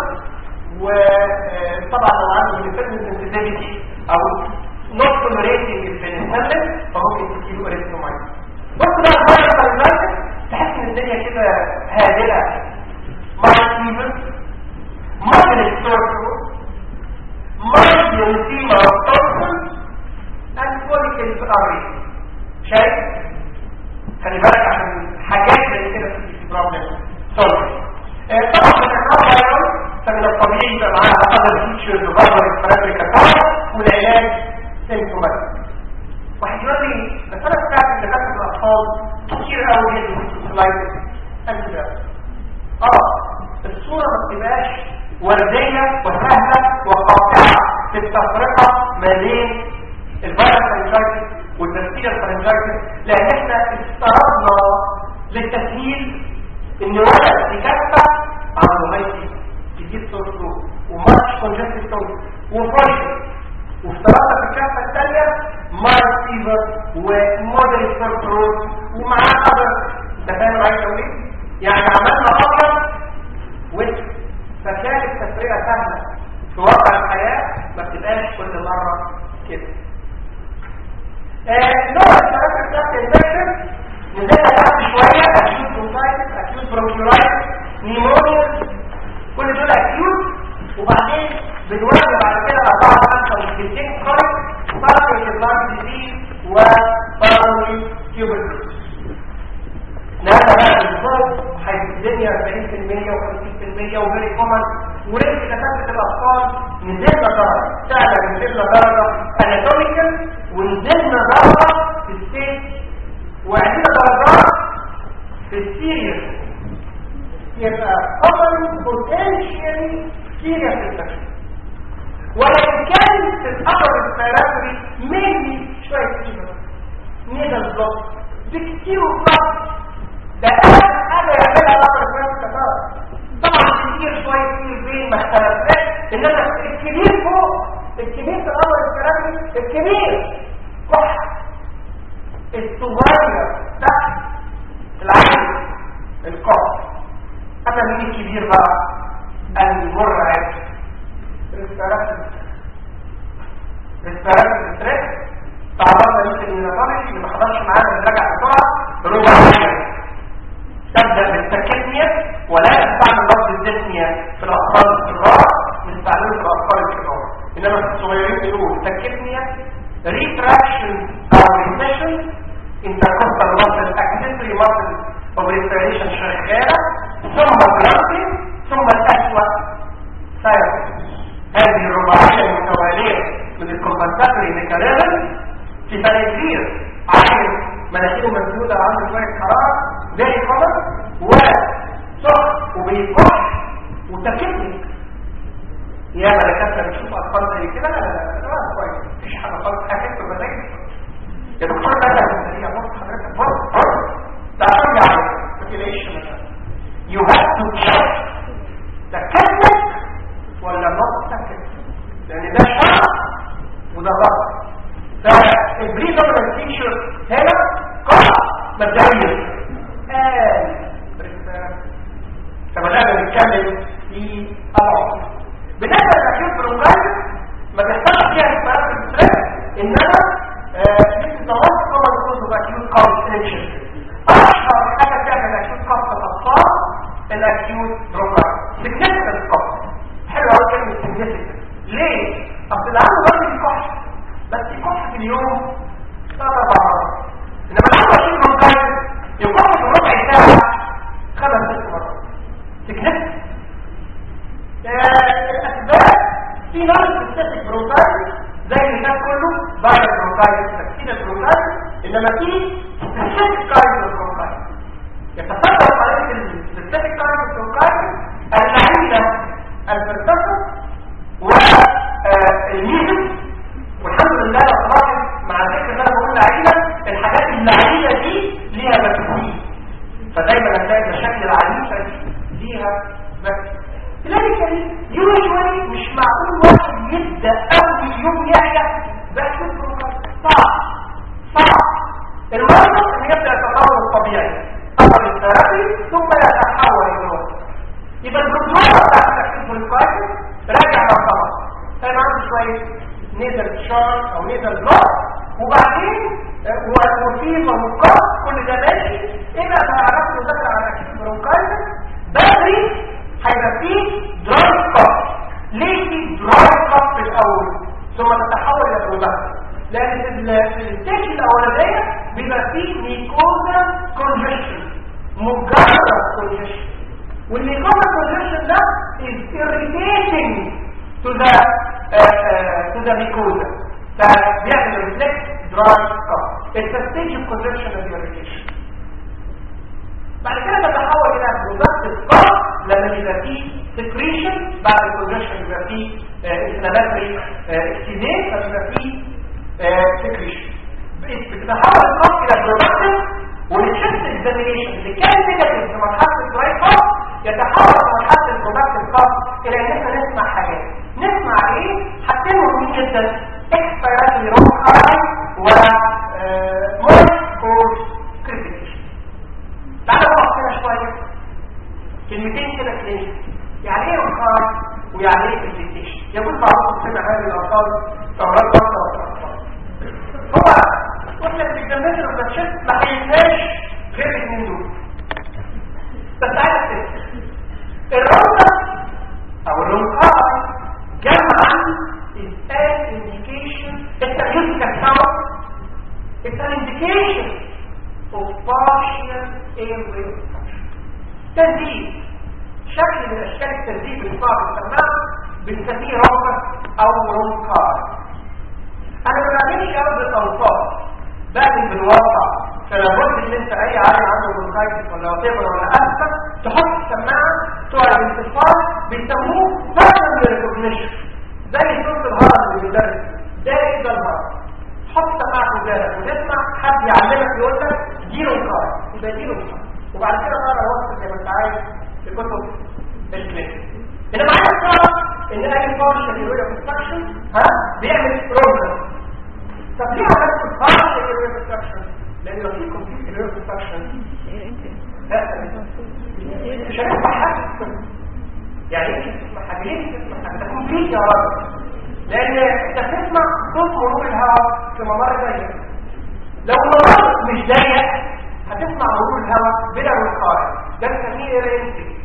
وطبعا لو عنده بيسلين سنسيتيفيتي او نوت توليريتنج البينيسلين فممكن تديله اريثرومايسين بص بقى الفيروس تحس ان الدنيا كده هادئه مايند فيفر مايند ستورتو مايند يوسيما توكسن اند فوليكل اري شايف خلي بالك عشان حاجات زي كده في بروبلم سولف طبعا من النوع فيروس فمن الطبيعي يبقى معاها other features of other respiratory catarrh والعلاج symptomatic واحد يقول لي بس انا سمعت ان دكاتره الاطفال كتير قوي جدا سلايدز انت اه الصوره ما بتبقاش ورديه وسهله وقاطعه في التفرقه ما بين الفيروس فرنجايتس والبكتيريا الفرنجايتس لان احنا استردنا للتسهيل ان ولد بكفه عنده مايتي كتير صوته وماتش كونجستيف صوت وفايتس وافترضنا في الكفه الثانيه مارس فيفر ومودريت كنترول ومعاه قدر انت فاهم عايز اقول ايه؟ يعني عملنا ابيض واسود فكانت التفرقه سهله في واقع الحياه ما بتبقاش كل مره كده. نوع الثلاثه بتاعت الانفكشن نزلنا تحت شويه اكيوت بروتايتس اكيوت برونكيولايتس نيمونيا كل دول اكيوت وبعدين بنواجه بعد كده أربعة خمسة وستين كورك بارتي البارتي ديزيز وبارتي تيوبركلوز نهاية بقى بالفوق حيث الدنيا 40% و50% وغير كومن وريسك كثافة الأطفال نزلنا درجة فعلا نزلنا درجة اناتوميكال ونزلنا درجة في الستيت وعندنا درجات في السيريس يبقى common potentially serious infection ولكن كان في الأمر الثيرابي mainly شوية فيبر نيدل بلوك بكتير بلوك ده أهم حاجة يعملها الأمر الثيرابي طبعا كتير شوية كتير بين ما اختلفناش إنما الكبير فوق الكبير في الأمر الثيرابي الكبير كح الصغير تحت العين القاف أما مين الكبير بقى المرعب ريسبيراتوري ريسبيراتوري ستريس تعرضنا يمكن النظري اللي ما حضرش معانا نراجع بسرعه رباعيه تبدا بالتكتنيا ولا نستعمل لفظ الدسميا في الاطفال الصغار نستعمله في الاطفال الكبار انما في الصغيرين بيقولوا تكتنيا ريتراكشن او ريسيشن intercostal muscle accessory muscle of respiration شغاله ثم بلانتين ثم الاسوأ سايرس هذه الرباعية المتوالية من الكومبنساتوري ميكانيزم في فرق كبير عين مناخيره مسدودة وعنده شوية حرارة زي كومن وسخن وبيكح وتكتنك يا ملكاتنا بتشوف اطفال زي كده لا لا لا لا كويس مفيش حاجه خالص حاجه في المزاج يا دكتور لا لا هي بص حضرتك بص بص تعالوا يا عم ما تلاقيش مثلا you have to check تكتنك ولا نص تكتنك لان ده شرط وده غلط فالبريدومينانت فيتشر هنا قطع مبدئيا آه فبدأنا نتكلم في أضعف بالنسبة للأكيوت برونكايتس ما بيحصلش فيها ريسبيراتوري ستريس إنما مثل تواصل طبعا كوز اوف أكيوت كونستريكشن أشهر حاجة بتعمل أكيوت الاكيوت بروكايت سيجنفكت كوست حلو قوي كلمه سيجنفكت ليه اصل اللي عنده برد يكح بس يكح في اليوم ثلاث مرات انما اللي عنده اكيوت بروكايت يكح في ربع ساعه خمس ست مرات سيجنفكت الاسباب في نوع سبيسيفيك بروكايت زي اللي فات كله بعد البروكايت تكتين البروكايت انما في سبيسيفيك كايند بروكايت يتصدر عليه السبيسيفيك كايند بروكايت اللعينه الفلسفه والميزم والحمد لله لو تلاحظ مع ذكر ان انا بقول لعينه الحاجات اللعينه دي ليها مفاهيم فدايما هتلاقي المشاكل العنيفه دي ليها مفاهيم تلاقي يوجوالي مش معقول واحد يبدا اول يوم يحيا بس صعب صعب المرض ان يبدا التطور الطبيعي اثر الثيرابي ثم يتحول الى الوقت يبقى البروتوكول بتاع التكليف الكويس راجع مرتبط فانا عندي شويه نزل شارك او نزل بلوك وبعدين وفي وقت كل ده ماشي اذا تعرفت نذاكر على التكليف البرونكايتس بدري هيبقى فيه دراي كاف ليه في دراي كاف في الاول ثم تتحول الى بروباكت لان في الستيج الاولانيه بيبقى فيه ميكوزا كونجكشن مجرد كونجكشن والميكوزا كونجكشن ده is irritating to the uh, uh, to the mucosa فبيعمل ريفلكس دراي كاف it's a stage of congestion and irritation بعد كده تتحول الى برودكتيف كاف لما يبقى فيه سكريشن بعد الكونجكشن يبقى فيه انفلاماتري اكتينيت فبيبقى فيه سكريشن بتتحول الكاف الى برودكتيف والشيست اكزامينيشن اللي كان نيجاتيف في مرحله الدراي كاف يتحول في مرحله البرودكتيف كاف الى ان احنا نسمع حاجات نسمع ايه حاجتين مهمين جدا اكسبيراتوري رونكاي و مويست كورس كريتيكيشن تعالوا نقف كده شويه كلمتين كده كلينيك يعني ايه رونكاي ويعني ايه كريتيكيشن يقول بعضهم سمع هذه الالفاظ ثورات ضغط والاطفال هو واحنا في الجنريشن اوف ذا ما هينساش غير الاثنين دول بس عايز تفهم الرونكا او الرونكاي جمعا is an indication it's a musical sound it's an indication of partial airway obstruction تنزيل شكل من اشكال التنزيل بالصعب السماء بنسميه رونكا او رونكاي انا ما بعملش ارض الاوصاف بعمل بالواقع فلابد ان انت اي عالي عنده برونكايتس ولا وطيبر ولا اسفل تحط السماعه بتوع الانتصال بيسموه باترن ريكوجنيشن زي صوت الهرم اللي بيدرس ده ايه ده الهرم حط سماعه في ودانك وتسمع حد يعلمك يقول لك دي رونكاي يبقى دي رونكاي وبعد كده تقرا وصف زي ما انت عايز في كتب الكلينيك انما عايز تعرف ان اي فانكشن يقول لك ها بيعمل رونكاي طب ليه عملت الفرق الريال انستراكشن لان لو في كومبليت الريال انستراكشن مش هتسمع حاجه يعني ايه تسمع حاجه ليه تسمع حاجه ده كومبليت يا راجل لان انت بتسمع صوت مرور الهواء في ممر ضيق لو الممر مش ضيق هتسمع مرور الهواء بلا وقايه ده بنسميه رينسي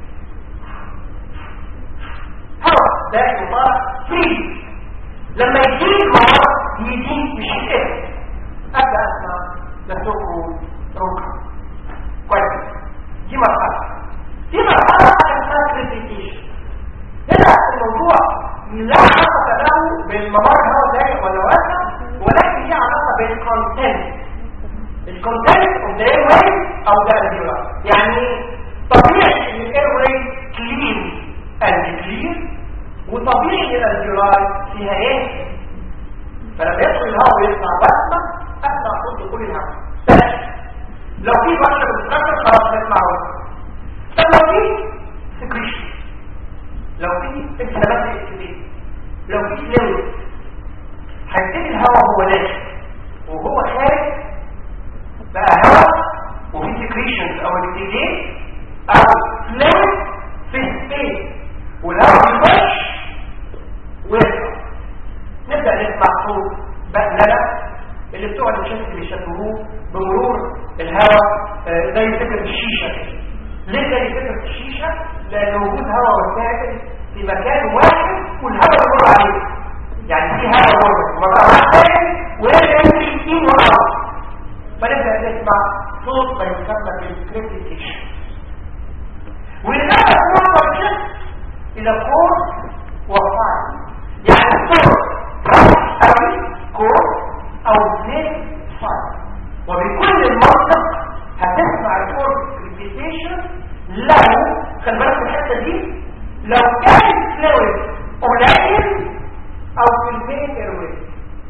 هواء ده يطلع فري لما يجيب مرض يجيب مش كده ابدا اسمع لسوقه روحه كويس دي مرحله دي مرحله اسمها كريتيكيشن هنا الموضوع لا علاقه له بالممر هو ضيق ولا واسع ولكن ليه علاقه بالكونتنت الكونتنت اوف ذا اير واي او ذا الفيولا يعني طبيعي ان الاير واي كلين اند كلير وطبيعي ان الفيولاي فيها ايه فلما يدخل الهواء ويطلع واسمع اسمع صوت كل الهواء بس لو في بشر بتتكسر خلاص نسمع واسمع طب لو في سكريشن لو في انفلامات اكتبين لو في فلويد هيبتدي الهواء وهو داخل وهو خارج بقى هواء وفي سكريشنز او اكتبين او فلويد في سبيس والهواء يخش ويطلع نبدأ نسمع صوت بقللة اللي بتوع الشمس بيشبهوه بمرور الهواء آه زي فكرة الشيشة ليه زي فكره الشيشه لان وجود هواء وسائل في مكان واحد والهواء يمر عليه يعني في هواء مر مره واحده ويرجع يمشي فيه وراه فنبدا نسمع صوت ما يسمى بالكريبتيشن ولماذا الصوت والجسم الى كور وفاعل يعني الصوت قوي كور او زيت فاعل وبكل المنطق هتسمع الكور كريبتيشن لو خلي بالك من الحته دي لو كان الفلويد قليل او في المين ايرويز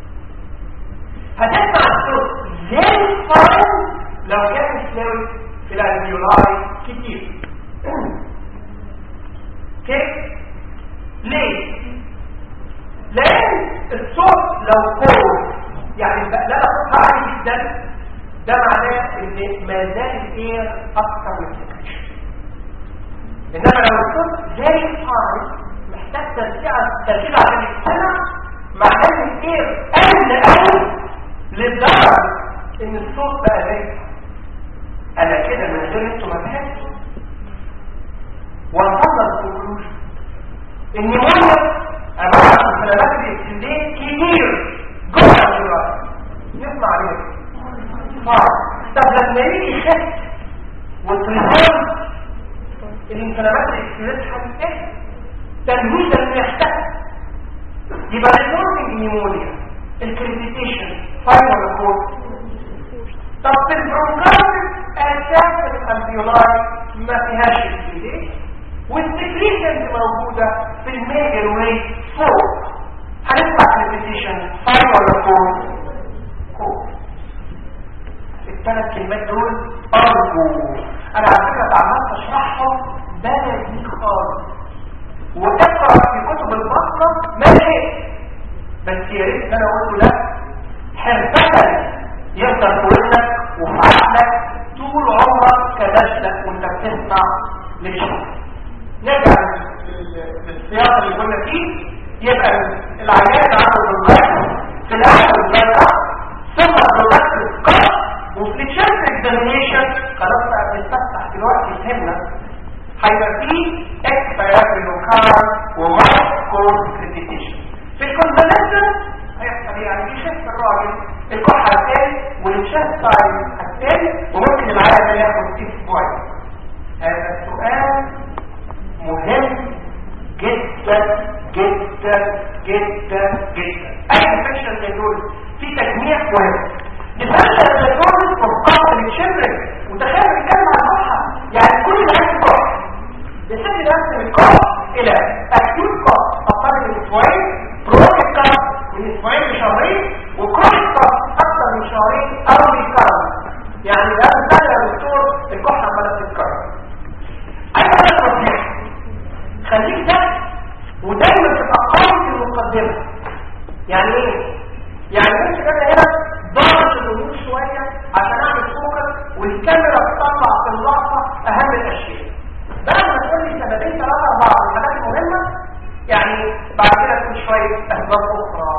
هتسمع الصوت زي الفاعل لو كان الفلويد في الالفيولاي كتير كيف ليه لان الصوت لو قوي يعني لا صوت عالي جدا ده معناه ان ما زال الاير اكثر من السكريشن انما لو الصوت زي الفاعل محتاج ترجيع ترجيع عشان يستمع معناه ان الاير قل قوي للدرجه ان الصوت بقى زي انا كده من غير انتوا ما تحسوا وصلنا للكونكلوجن ان مرض عباره عن سلامات الاكسدين كتير جوه الجراحه نسمع عليه فرق طب لما يجي يخف والتليفون الانفلامات الاكسدين هتتقل تنهيد اللي يحتاج يبقى النورمال نيمونيا الكريديتيشن فاينل كود طب في البرونكايتس اساس الالفيولاي ما فيهاش الكريديتيشن والسكريشن موجودة في الميجر واي فوق هنسمع الريبيتيشن فايف ولا فور فور الثلاث كلمات دول أرجو أنا على فكرة اتعملت أشرحهم بلدي خالص وتقرأ في كتب البصرة ما شئت بس يا ريت أنا أقول له لا حرفة يفضل في ودنك وفي عقلك طول عمرك كدشتك وانت بتسمع للشخص نرجع للسياق اللي قلنا فيه يبقى العيان عنده بالقلب في الاول البلقة ثم بالقلب القلب وفي الشمس اكزامينيشن خلاص بقى بنفتح دلوقتي فهمنا هيبقى فيه اكسبيرات لوكار ومارك كورس كريتيشن في الكونفالنسن هيحصل يعني يخف الراجل الكحة الثاني والشمس سايد الثاني وممكن العيان ده ياخد اسبوعين هذا السؤال مهم جدا جدا جدا جدا اي انفكشن زي دول في تجميع مهم ديفرنشال زي دول فقط للشبر وتخيل بيتكلم عن الصحه يعني كل اللي عايز كوح بيسمي نفس الكوح الى اكيوت كوح اقل من اسبوعين بروكت كوح من اسبوعين لشهرين وكرونيك كوح اكثر من شهرين او ريكارد يعني ده مثال يا دكتور الكحه عماله تتكرر اي حاجه نصيحه خليك ده ودايما تبقى قوي في المقدمه يعني ايه يعني مش كده هنا ضغط الامور شويه عشان اعمل فوكس والكاميرا تطلع في اللحظه اهم الاشياء بعد ما تقول لي سببين ثلاثه اربعه من الحاجات المهمه يعني بعد كده تقول شويه اسباب اخرى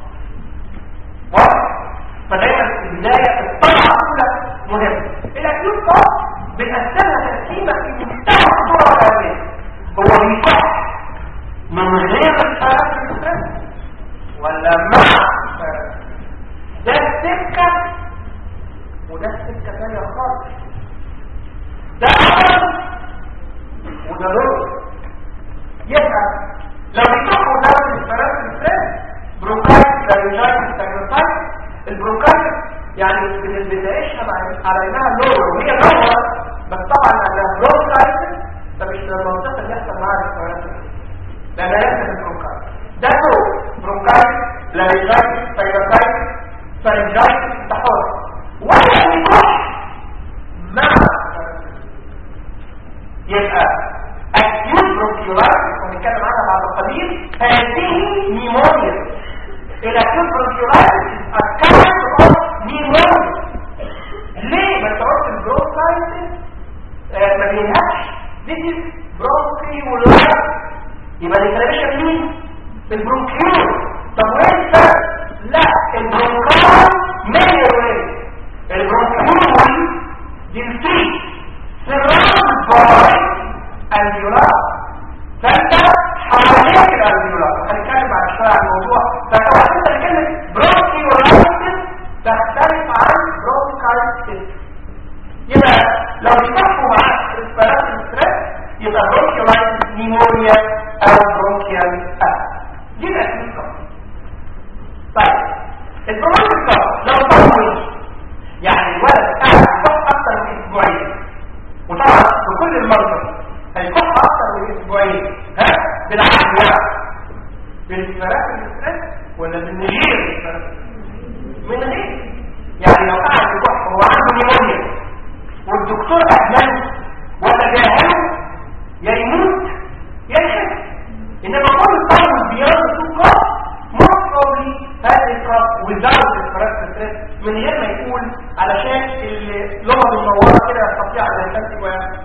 واضح فدايما في البدايه الطلعه الاولى مهمه الاكيوت كوست بنقسمها تقسيمه في منتهى الصوره والاهميه هو بيصح من غير الفرق ولا مع الفرق ده السكة وده السكة تانية خالص ده أمر وده لون يبقى لو بيصحوا ده الفرق الفرق برونكايت لارنجايت ساكروسايت البرونكايت يعني بنلاقيها على انها لور وهي لور بس طبعا انها برونكايت فمش من المنطقة اللي يحصل معاها الفرق لأن يحصل البرونكايت ده لور برونكايت لارنجايت ساكروسايت فرنجايت تحور ولا يكح مع يبقى acute bronchiolitis ونتكلم عنها بعد قليل هذه نيمونيا الاكيوت bronchiolitis is a kind of pneumonia ليه ما تقعدش البرونكايتس ما بينهكش this is bronchiolitis يبقى الانفلاميشن مين البرونكيول طب وين الفرق لا البرونكال ميلوري البرونكيول دي الفري سراوند رايت الفيولار فانت حواليك الالفيولار هنتكلم بعد شويه عن الموضوع فانت وحدت كلمه برونكيولايتس تختلف عن برونكايتس يبقى لو بيتحكوا معاك ريسبيراتوري ستريس يبقى برونكيولايتس نيمونيا او برونكيال أسف دي الأكيد طيب البرونكيال لو طول يعني الولد قاعد يكح اكتر من اسبوعين وطبعا بكل المرضى هيكح اكتر من اسبوعين ها بالعكس يعني بالفراغ ستريس ولا بالنجير من غير يعني لو قاعد يكح هو عنده نيمونيا والدكتور اهمله ولا جاهله يا يموت يا يخف انما كل الطالب بيان السكر مصري هذه الكراب without الفراغ ستريس من غير ما يقول علشان اللغه المنوره كده يستطيع ان يكتب ويعمل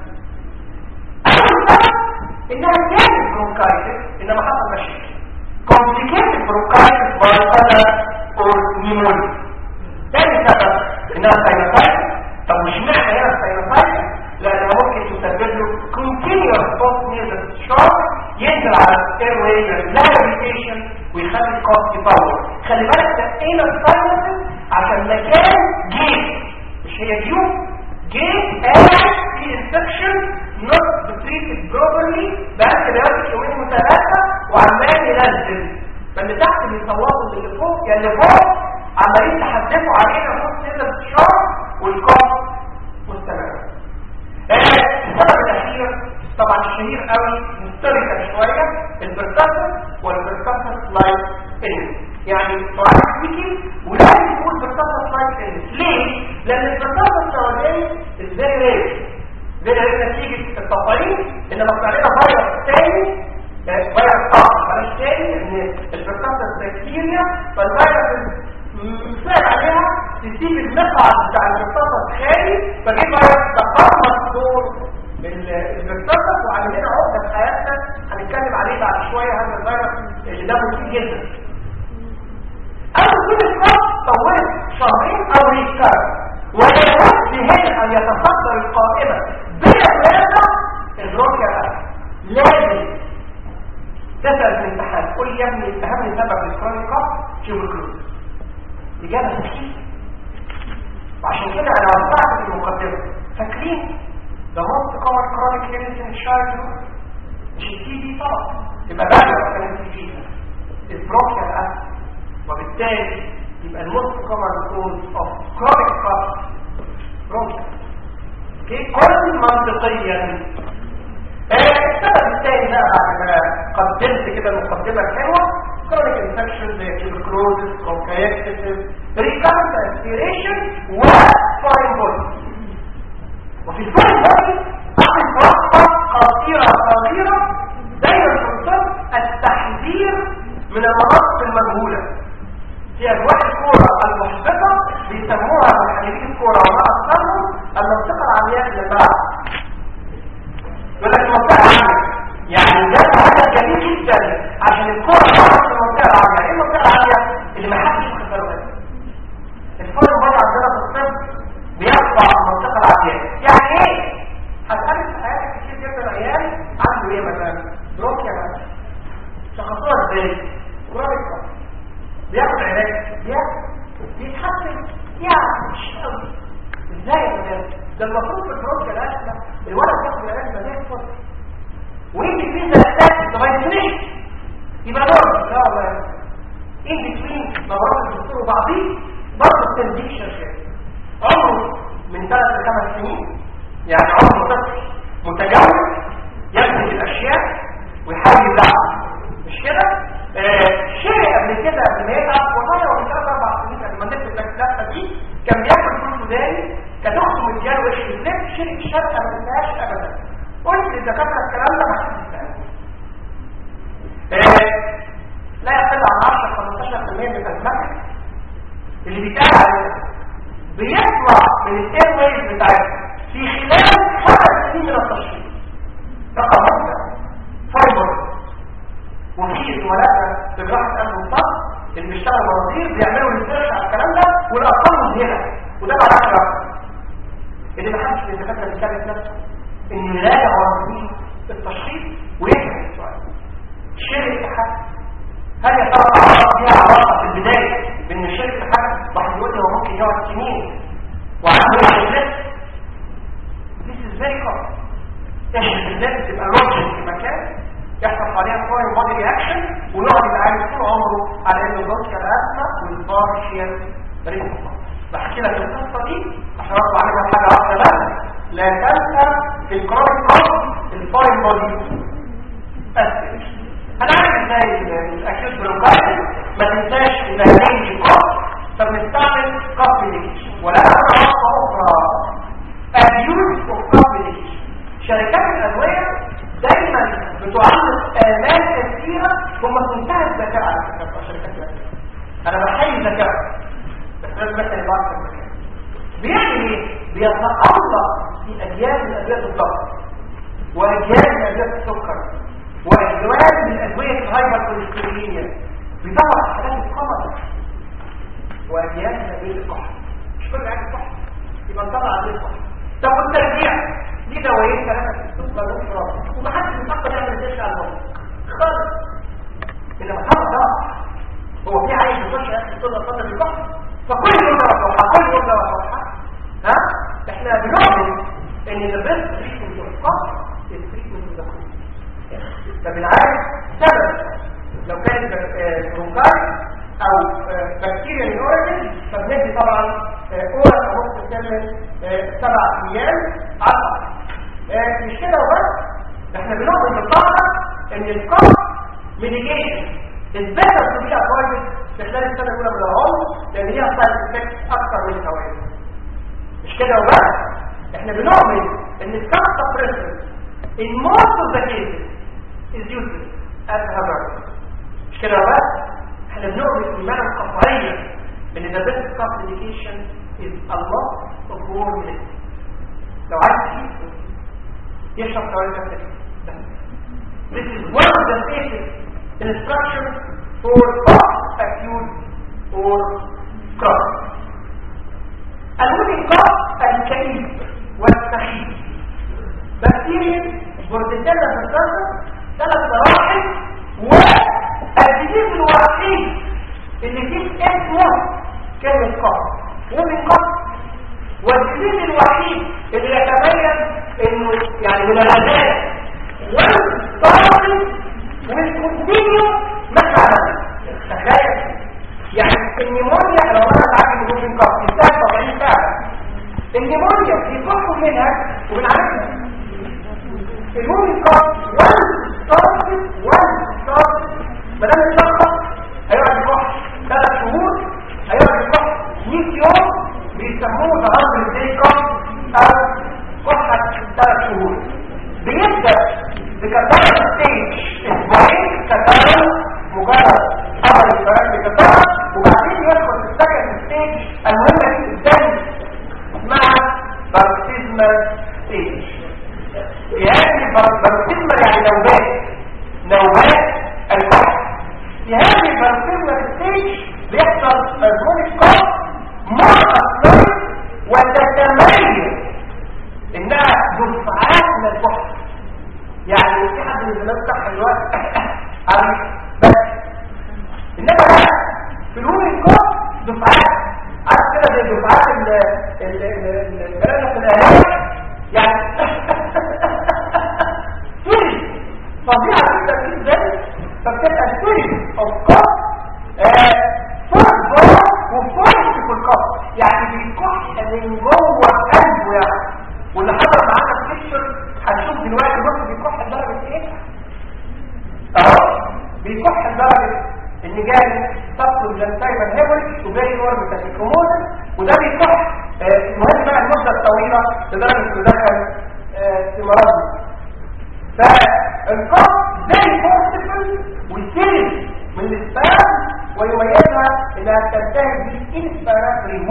اول سبب انها كانت برونكايتس انما حصل مشاكل complicated bronchitis by other or pneumonia ثاني سبب انها ساينوسايتس طب مش معنى هنا الساينوسايتس لانها ممكن تسبب له continuous post nasal shock ينزل على الاير واي لا irritation ويخلي الكوست يطول خلي بالك ده ايه الساينوسايتس عشان مكان جيت مش هي جيوب جيت قاعد في انفكشن not treated properly بقى كده يومين وثلاثه وعمال ينزل فاللي تحت بيصوتوا اللي فوق يا اللي فوق عمالين تحدثوا علينا فوق كده الشهر والكوست مستمر السبب الاخير طبعا الشهير قوي مستركه شويه البركاسر والبركاسر لايف انس يعني سؤال سبيكي ولازم يكون بركاسر لايف انس ليه؟ لان البركاسر السوداني ازاي ريش زي ما نتيجه التطعيم انما طلع لنا فيروس تاني فيروس طاقه بلاش تاني ان البركاسر بكتيريا فالفيروس مثال عليها تسيب المقعد بتاع البركاسر خالي فجيب فيروس تقرب دور البركاسر وعلمنا عقده في حياتنا هنتكلم عليه بعد شويه هذا الفيروس اللي ده مفيد جدا أو كل الخط طولت شهرين أو ريكار ويجب هنا أن يتصدر القائمة بلا البروكر لازم تسأل في الامتحان قول يا ابني أهم سبب للكرونيكا تيوبركلوز إجابة صحيحة وعشان كده أنا وضعت في المقدمة فاكرين ده most common chronic illness in childhood مش التي دي طبعا يبقى بعد ما كانت التي دي البروكر أسف وبالتالي يبقى الموست كومن كوز اوف كرونيك كاف بروكر اوكي كل منطقيا السبب الثاني بقى بعد ما قدمت كده المقدمه الحلوه كرونيك انفكشن زي تيوبركلوزس برونكايتس ريكارنت اسبيريشن وفاين بودي وفي الفاين بودي اعمل وقفه قصيره صغيره دايما في الطب التحذير من المناطق المجهوله في أجواء الكورة المحبطة بيسموها محللين الكورة وما أكثرهم المنطقة العمياء للبعض يقول لك المنطقة العمياء يعني ده هدف جميل جدا عشان الكورة تعرف المنطقة العمياء ايه المنطقة العمياء اللي ما حدش يخسر منها الفرق المرة عندنا في الطب بيطلع المنطقة العمياء يعني ايه؟ هتقابل في حياتك كتير جدا عيال عنده ايه مثلا؟ بروكيا مثلا شخصوها ازاي؟ كرونيك بياخد علاج بياخد بيتحسن يعني مش قوي ازاي يا ولاد ده المفروض في البروك الاسمى الولد ياخد علاج ما زي الفل ويجي في ده اساس ما يتنش يبقى دور ان شاء الله ان بتوين مرات الدكتور وبعضيه برضه التنزيل شغال عمره من ثلاث لخمس سنين يعني عمره طفل متجاوز يمسك الاشياء ويحاول يبلعها مش كده آه شيء قبل كده قبل ما يتعب والله هو من ثلاث اربع سنين قبل ما نزل الدكتوره دي كان بياكل فول سوداني كان اخته مدياله وش الزيت شرب الشركه ما تنساهاش ابدا قلت للدكاتره الكلام ده ما حدش آه لا يقل عن 10 15% من الازمات اللي بيتقال عليه بيطلع من الاير ويز بتاعتها في خلال خمس سنين من التشخيص رقم واحد فايبر وفي زملائنا في جراحه قلب الصدر اللي بيشتغلوا موازير بيعملوا ريسيرش على الكلام ده والارقام مذهله وده معناه رقم اللي ما حدش من الدكاتره بيكلم نفسه ان يراجع ورا التشخيص ويفهم السؤال شرك حد هل يا ترى اعراض ليها علاقه في البدايه بان الشرك حد واحد يقول لي هو ممكن يقعد سنين وعنده واحد This is very common احنا بالذات تبقى لوجن في مكان يحصل عليها فورين بودي رياكشن ويقعد يتعامل طول عمره على انه البودي الازمه والبارشيال ريسبونس بحكي لك القصه دي عشان اطلع عليها حاجه واحده بس لا تنسى في الكرونيك كوز الفورين بودي اسيد هنعرف ازاي الاكيوت بروكايتس ما تنساش ان هنيجي كوز فبنستعمل كوفي ولا خطوه اخرى abuse of competition شركات الأدوية دايما بتعلق آلات كثيرة هم في منتهى الذكاء على فكرة شركات الأدوية أنا بحيي ذكاء بس لازم مثلا بعض الذكاء بيعمل إيه؟ بيتألق في أجيال من أدوية الضغط وأجيال من أدوية السكر وأجيال من أدوية الهايبر كوليسترولينيا بيدور على حالات القمر وأجيال من أدوية الكحل مش كل حاجة كحل يبقى نطلع عليه الكحل طب والترجيع دي دوايين ثلاثه في السكر والفراغ ومحدش بيفكر يعمل ديش على الموت خالص انما خلاص ده هو في عايز يخش ياخد صدر صدر البحر فكل يوم ده صفحه كل يوم ده صفحه ها احنا بنؤمن ان البيست تريتمنت اوف القصر التريتمنت اوف ذا طب العالم سبب لو كان برونكايت او بكتيريا من اوريجن فبندي طبعا اورال او ممكن تعمل سبع ايام عشرة مش كده وبس احنا بنؤمن بالطاقه ان الكوست ميديكيشن البيتر تو بي افويدد في خلال السنه الاولى من العمر لان هي سايد افكت اكثر من الفوائد مش كده وبس احنا بنؤمن ان الكوست سبريشن in most of the cases is useless as hazard مش كده وبس احنا بنؤمن ايمانا قطعيا ان the best complication is a lot of war medicine لو عايز يشرب تواليت This is one of the basic instructions for post-acute or chronic. المهم القاف الكئيب والسخيف بكتيريا بورديتيلا فاساسا ثلاث مراحل والجديد الوحيد اللي فيه اسمه كلمة قاف ومن قاف والجديد الوحيد اللي يتبين انه يعني من الغازات والطاقم والكونتينيو مثلا تخيل يعني النيمونيا لو انا اتعامل بموجين قاف انسان طبيعي فعلا النيمونيا بيكحوا منها وبنعالجها الموجين قاف والطاقم والطاقم ما دام اتشخص هيقعد يكح ثلاث شهور هيقعد يكح 100 يوم بيسموه تغير الدي كح او كحة ثلاث شهور بيبدأ بكتارة ستيج اسبوعين كتارة مجرد عمل الفراغ بكتارة وبعدين يدخل في السكند ستيج المهمة جدا اسمها بارتيزمال ستيج يعني بارتيزمال يعني نوبات نوبات الكحة في هذه البارتيزمال ستيج بيحصل مجموعة كحة مع أصلاً وتتميز إنها دفعات من الكحة يعني في حد من زمان صح الوقت عارف بس انما لا في الوم الكون دفعات عارف كده زي دفعات المدرسه الاهليه يعني سوري فظيعه جدا جدا فبتبقى سوري او كون فوق جوه وفوق في الكون يعني بيكح من جوه قلبه يعني واللي حصل معانا في الكشر هنشوف دلوقتي بص بيكح لدرجه ايه اهو بيكح لدرجه ان جاي تطلب جنسايما هيبري وجاي نور بتاكيكوموز وده بيكح المهم بقى المده الطويله لدرجه انه دخل في مرض فالقص زي فورسيبل ويسيل من الاسبان ويميزها انها تنتهي بالانسبيراتوري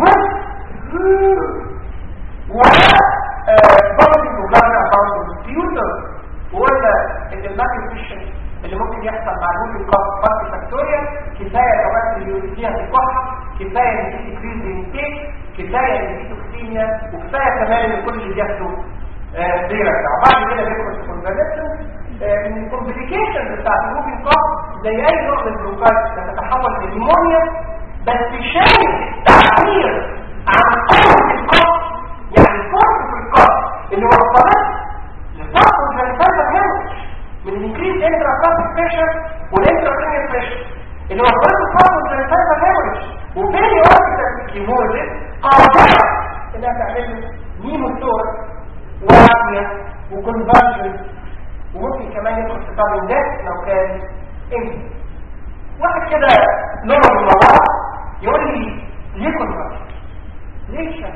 و برضه مجرد برضه الفيوتر وقلنا ان الماكيفيشن اللي ممكن يحصل مع الوجود القصد فاكتوريال كفايه الاوقات اللي يؤديها في الكحه كفايه ان في تكريز للنتيج كفايه ان في توكسيميا وكفايه كمان ان كل اللي بياخده آه، بيرجع وبعد كده بيدخل في كونفاليسنس من الكومبليكيشنز بتاعت الموفينج كاب زي اي نوع من البروكايت بتتحول لنيمونيا بس شايف التعبير عن قوه الكاب يعني فرصه الكاب اللي وصلت لفرصه الجلسات الهيموش من الانكريز انترا كاب بريشر والانترا كرينيال بريشر اللي وصلت لفرصه الجلسات الهيموش وبيني وقت الكيموزيس قادره انها تعمل نيموتور وعافيه وكونفرجن وممكن كمان يدخل في طابع ده لو كان انت واحد كده نوع من الموضوع يقول لي ليه كونفرجن ليه شك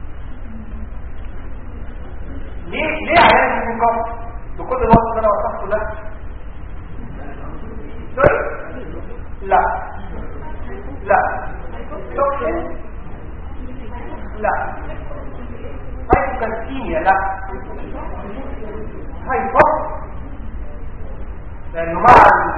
ليه ليه عيان يكون كونفرجن بكل الوقت اللي انا وصفته ده سوري لا لا توكسين لا هايبوكالسيميا لا هايبوكس لانه مع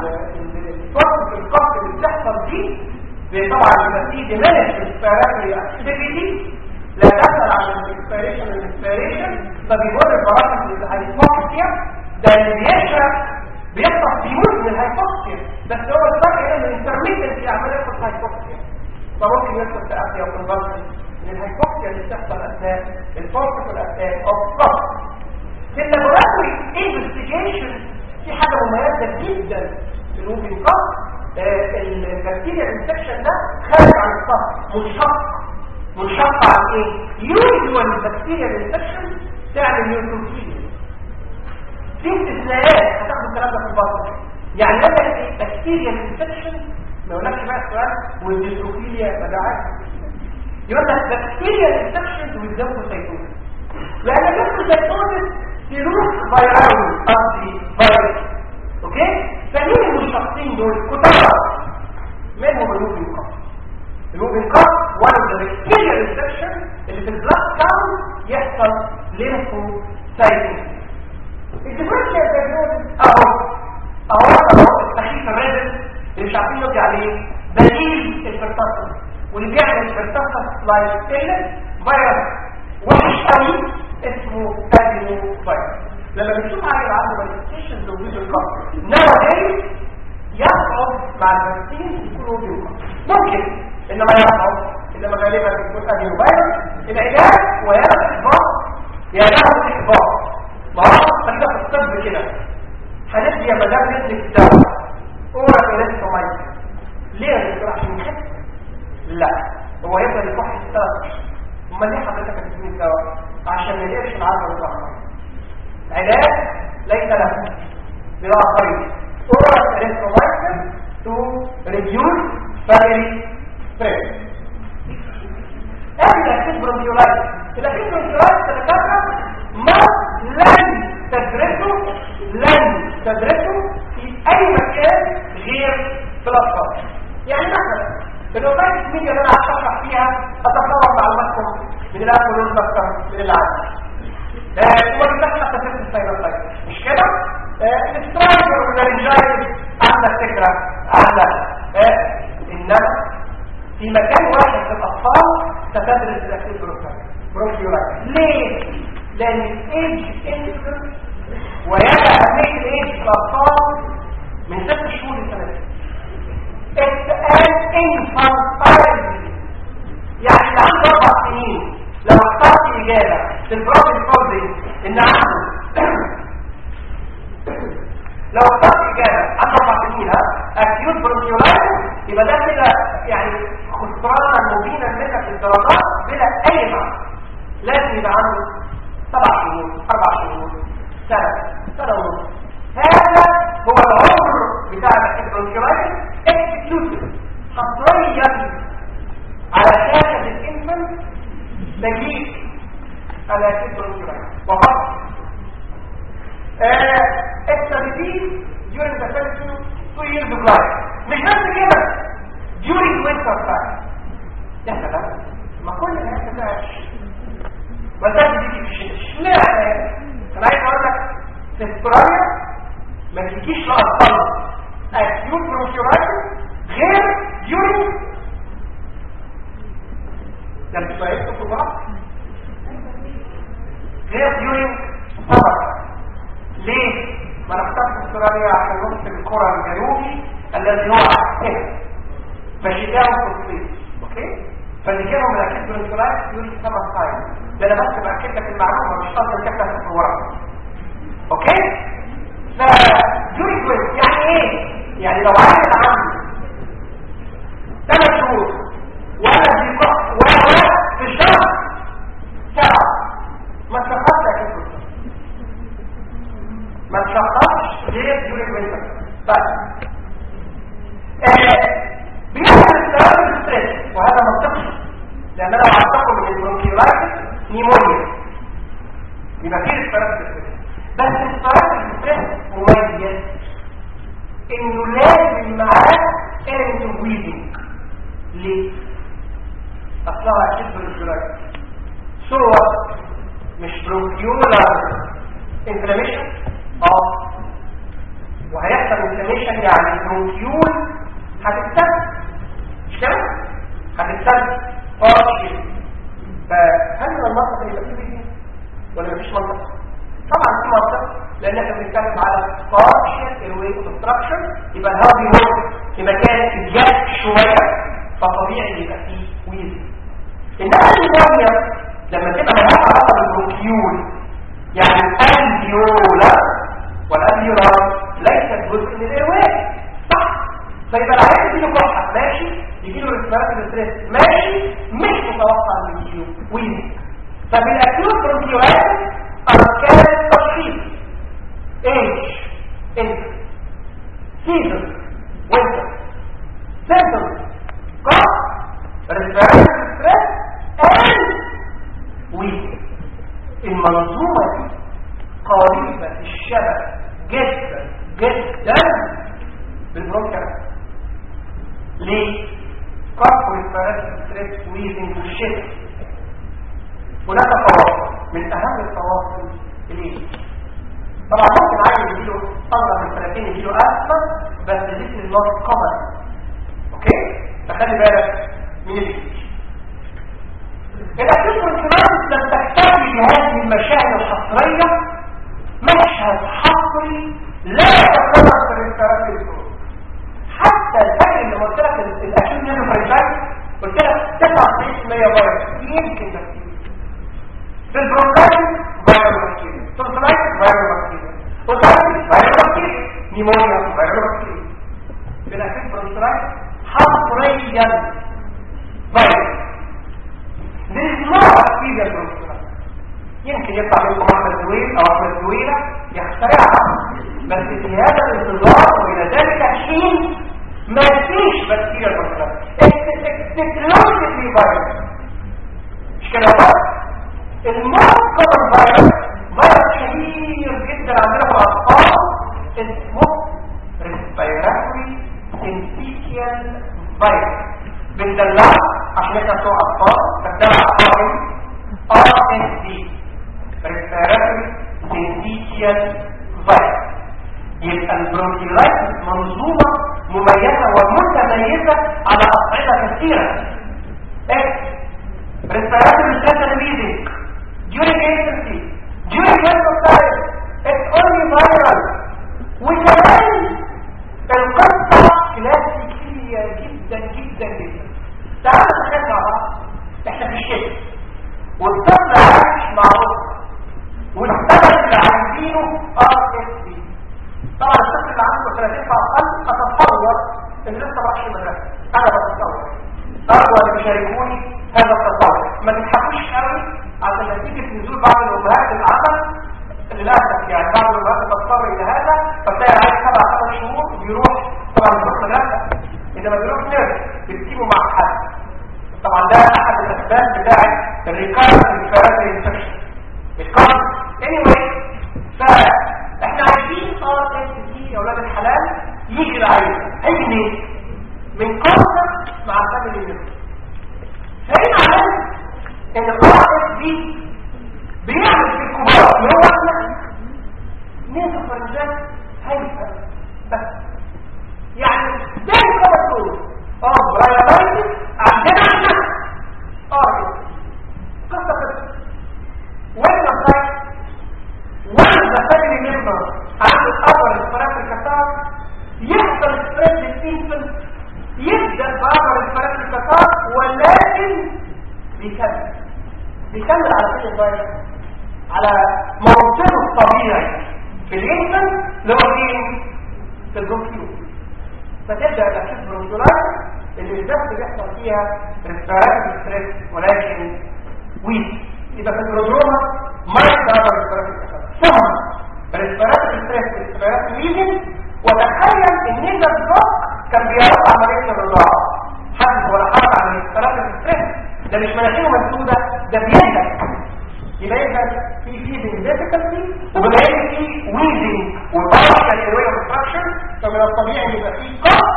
الفرق في القصد اللي بتحصل دي طبعا بيبقى فيه ديمينش ريسبيراتوري اكتيفيتي لا تسال عن الانسبيريشن والانسبيريشن فبيمر بمراحل الهايبوكسيا ده اللي بيشرب بيحصل بيموت من الهايبوكسيا بس هو الفرق هنا ان الانترميتنت عمال يدخل هايبوكسيا فممكن يدخل تأثير او كونفرجن من الهايبوكسيا اللي بتحصل اثناء الفرق والاتاك او الضغط في اللابوراتوري انفستيجيشن في حاجة مميزة جدا في الموفين كاب البكتيريا الانفكشن ده خارج عن الصف منشق منشق عن ايه؟ يوجوال البكتيريا الانفكشن تعمل نيوتروفيليا في استثناءات هتاخد الكلام ده في البطن يعني لما بكتيريا الانفكشن ما يقولكش بقى السؤال والنيوتروفيليا مجاعات يقول لك بكتيريا الانفكشن والدوكوسيتوز لان الدوكوسيتوز سيروس فيراوي قصدي فيروس اوكي فمين المشتقين دول كتار منهم اللوبين كاب اللوبين كاب one of the bacterial infection اللي في البلاد كاونت يحصل ليمفو سايتنج الديفرنشال دايجنوز اهو اهو اهو التخيف الرادل اللي مش عارفين نرجع عليه بديل الفرتصل واللي بيعمل الفرتصل لايك ستيلس فيروس وحش قوي اسمه ادينو فيروس لما بنشوف عامل عنده مانيفستيشنز اوف فيجن كارد ناو يصعب مع الفاكسين يكونوا بيوقع ممكن انما يصعب انما غالبا يكون ادينو فيروس العلاج وياخد احباط ياخد احباط ما هو خلينا في الطب كده هندي يا مدام ندي الدواء اورا الكترومايسين ليه يا دكتور عشان يخف لا هو يفضل يكح الثلاث امال ليه حضرتك هتديني الدواء عشان ما يقدرش العضله الظهر علاج ليس له بلا خير اورال اريثرومايسين تو ريديوس فاميلي ستريس احنا الاكيد برونكيولايتس الاكيد برونكيولايتس الدكاتره ما لن تدرسه لن تدرسه في اي مكان غير في الاطفال يعني مثلا الوظائف الميديا اللي انا هشرح فيها اتصور معلوماتكم من الاكل اكتر من العالم وما بتحصل تفسير السيروتايب مش كده الاسترايكر والرنجايز عندك فكره عندك انما في مكان واحد في الاطفال ستدرس الاكيد بروكيولايت ليه لان الايدج انفلونس ويبقى اهميه الايدج في الاطفال من ست شهور لسنتين It's an infantile يعني اللي عنده اربع سنين لو اخترت اجابه في البروبلم سولفنج ان عنده لو اخترت اجابه عنده اربع سنين اكيوت برونكيولايتس يبقى ده كده يعني خسرانا مبينا لك في الدرجات بلا اي معنى لازم يبقى عنده سبع شهور اربع شهور سنه سنه ونص هذا هو العمر بتاع البرونكيولايتس اكسكيوتيف حصريا على شاشة الانفنت تجيب على كبر الجرعين وفقط التربيب during the first two, two years of life مش بس كده during winter time ده كده ما كل الناس بتاعش ما ده بيجي في الشتاء اشمعنى انا عايز اقول لك في استراليا ما تجيش لأطفال acute bronchiolitis غير during كان سؤالته في بعض غير during ما نختار استراليا عشان نصف الكرة الجنوبي الذي هو هنا فشتاهم في الصيف اوكي فاللي جابهم من اكيد برنسولايت يقول لي سبع ساين ده انا بس باكد لك المعلومه مش قصدي كتبها في الورق اوكي فجوري كويس يعني ايه يعني لو عايز عنده ثلاث شهور ولا في ولا في الشهر سبعه ما تشخصش اكيد ما تشخصش غير جوري كويس بس بيحصل التوازن الستريس وهذا منطقي لان انا اعتقد من البرونكيولايتس نيمونيا يبقى فيه التوازن الستريس بس التوازن الستريس مميز انه لازم معاه ايرنت ويدنج ليه؟ اصلها اكيد برونكيولايتس صور مش برونكيولار انفلاميشن اه وهيحصل انفلاميشن يعني برونكيول هتتسد مش كده هتتسد بارشل فهل من المنطق اللي يبقى فيه ولا مفيش منطق طبعا في منطق لان احنا بنتكلم على بارشل الوي اوبستراكشن يبقى الهواء بيمر في مكان اتجاه شويه فطبيعي يبقى فيه ويز انما النيمونيا لما تبقى ملهاش علاقه بالبرونكيول يعني الالفيولا والالفيولار ليست جزء من الايرواي صح فيبقى العيان يجيله كحه ماشي يجيله ريسبيراتوري ستريس ماشي مش متوقع انه يجيله ويزي فبالاكيوت برونكيولايتس اركان التشخيص ايج انت سيزون وينتر سيمبتومز كح ريسبيراتوري ستريس اند ويزي المنظومه دي قريبه الشبه جدا جدا بالبرونكيولايتس ليه؟ كف ريسبيراتوري ستريس ويزنج والشتاء هناك تواصل من اهم التواصل الايه طبعا ممكن عايز يجيله طلع من سنتين يجيله اسما بس دي is not common اوكي فخلي بالك من الجيش الاكيد والكمان لم تحتاج لهذه المشاهد الحصريه مشهد حصري لا يتكرر في الريسبيراتوري حتى الفرق اللي قلت لك الاكيد منه فريشايت قلت لك 99% فيروس يمكن تفكير في البرونكايتس فيروس بكتيريا تونسلايتس فيروس بكتيريا اوتايتس فيروس بكتيريا نيمونيا فيروس بكتيريا في الاكيد برونكايتس حصريا فيروس There is no bacteria bronchitis. يمكن يطلع منكم احمد زويل او احمد زويلة يخترعها بس في هذا الانتظار والى ذلك الحين ما فيش بكتيريا bronchitis. exclusively virus. مش كده بس المرض كمان فيروس فيروس شهير جدا عندنا في الاطفال اسمه respiratory syncytial virus بندلعه عشان احنا بتوع اطفال بندلع اطفال ار اس دي respiratory syncytial virus يبقى البرونكيولايتس منظومه مميزه ومتميزه على اصعده كثيره اكس respiratory central breathing during agency during exercise it's only viral وكمان القصة كلاسيكية جدا جدا جدا تعالوا نتخيل مع بعض احنا في الشتاء والطفل عايش مع أسرة والسبب اللي عايزينه ار اس بي طبعا الطفل اللي عنده سنتين فاقل اتصور ان لسه ما راحش المدرسه انا بتصور ارجو ان تشاركوني هذا التصور ما تضحكوش قوي عشان نتيجه نزول بعض الامهات العمل للاسف يعني بعض الامهات تضطر الى هذا فتلاقي عايز سبع ثمان شهور بيروح طبعا بيروح مدرسه اذا ما بيروح نيرس بتسيبه مع حد طبعا ده احد الاسباب بتاعت الريكارد الفيراتري انفكشن الكارد anyway فاحنا عايزين ار اس دي يا اولاد الحلال يجي العين هيجي منين؟ من كونتاكت مع فاميلي ميمبر فهنا علامه ان الار اس دي بيعمل في الكبار اللي هو احنا نقطة فرنجات هيفا بس يعني ده الخبر كله اه برايلايتس عندنا احنا اه قصة قصة وين الفايت وين ذا فاميلي ميمبر عند عنده الأول الفراتريك اتاك يحصل ستريس للإنفنت يبدأ بأول الفراتريك اتاك ولكن بيكمل بيكمل على كل الفيروس على موطنه الطبيعي في الإنفنت اللي هو فين؟ في البروكيوت فتبدأ الأكيد برونكولايتس اللي الضغط بيحصل فيها ريسبيراتوري ستريس ولكن ويك يبقى في البرودروما ما يقدر ريسبيراتوري ثم ريسبيراتوري ستريس ريسبيراتوري ويزن وتخيل ان انت بالظبط كان بيعرض عمليه الرضاعه حد ولا حرب عن ريسبيراتوري ستريس ده مش مناخيره مسدوده ده بيهدك يبقى اذا في فيدنج ديفيكالتي وبما ان في ويزنج وبارشال ايروي اوبستراكشن فمن الطبيعي ان يبقى في قط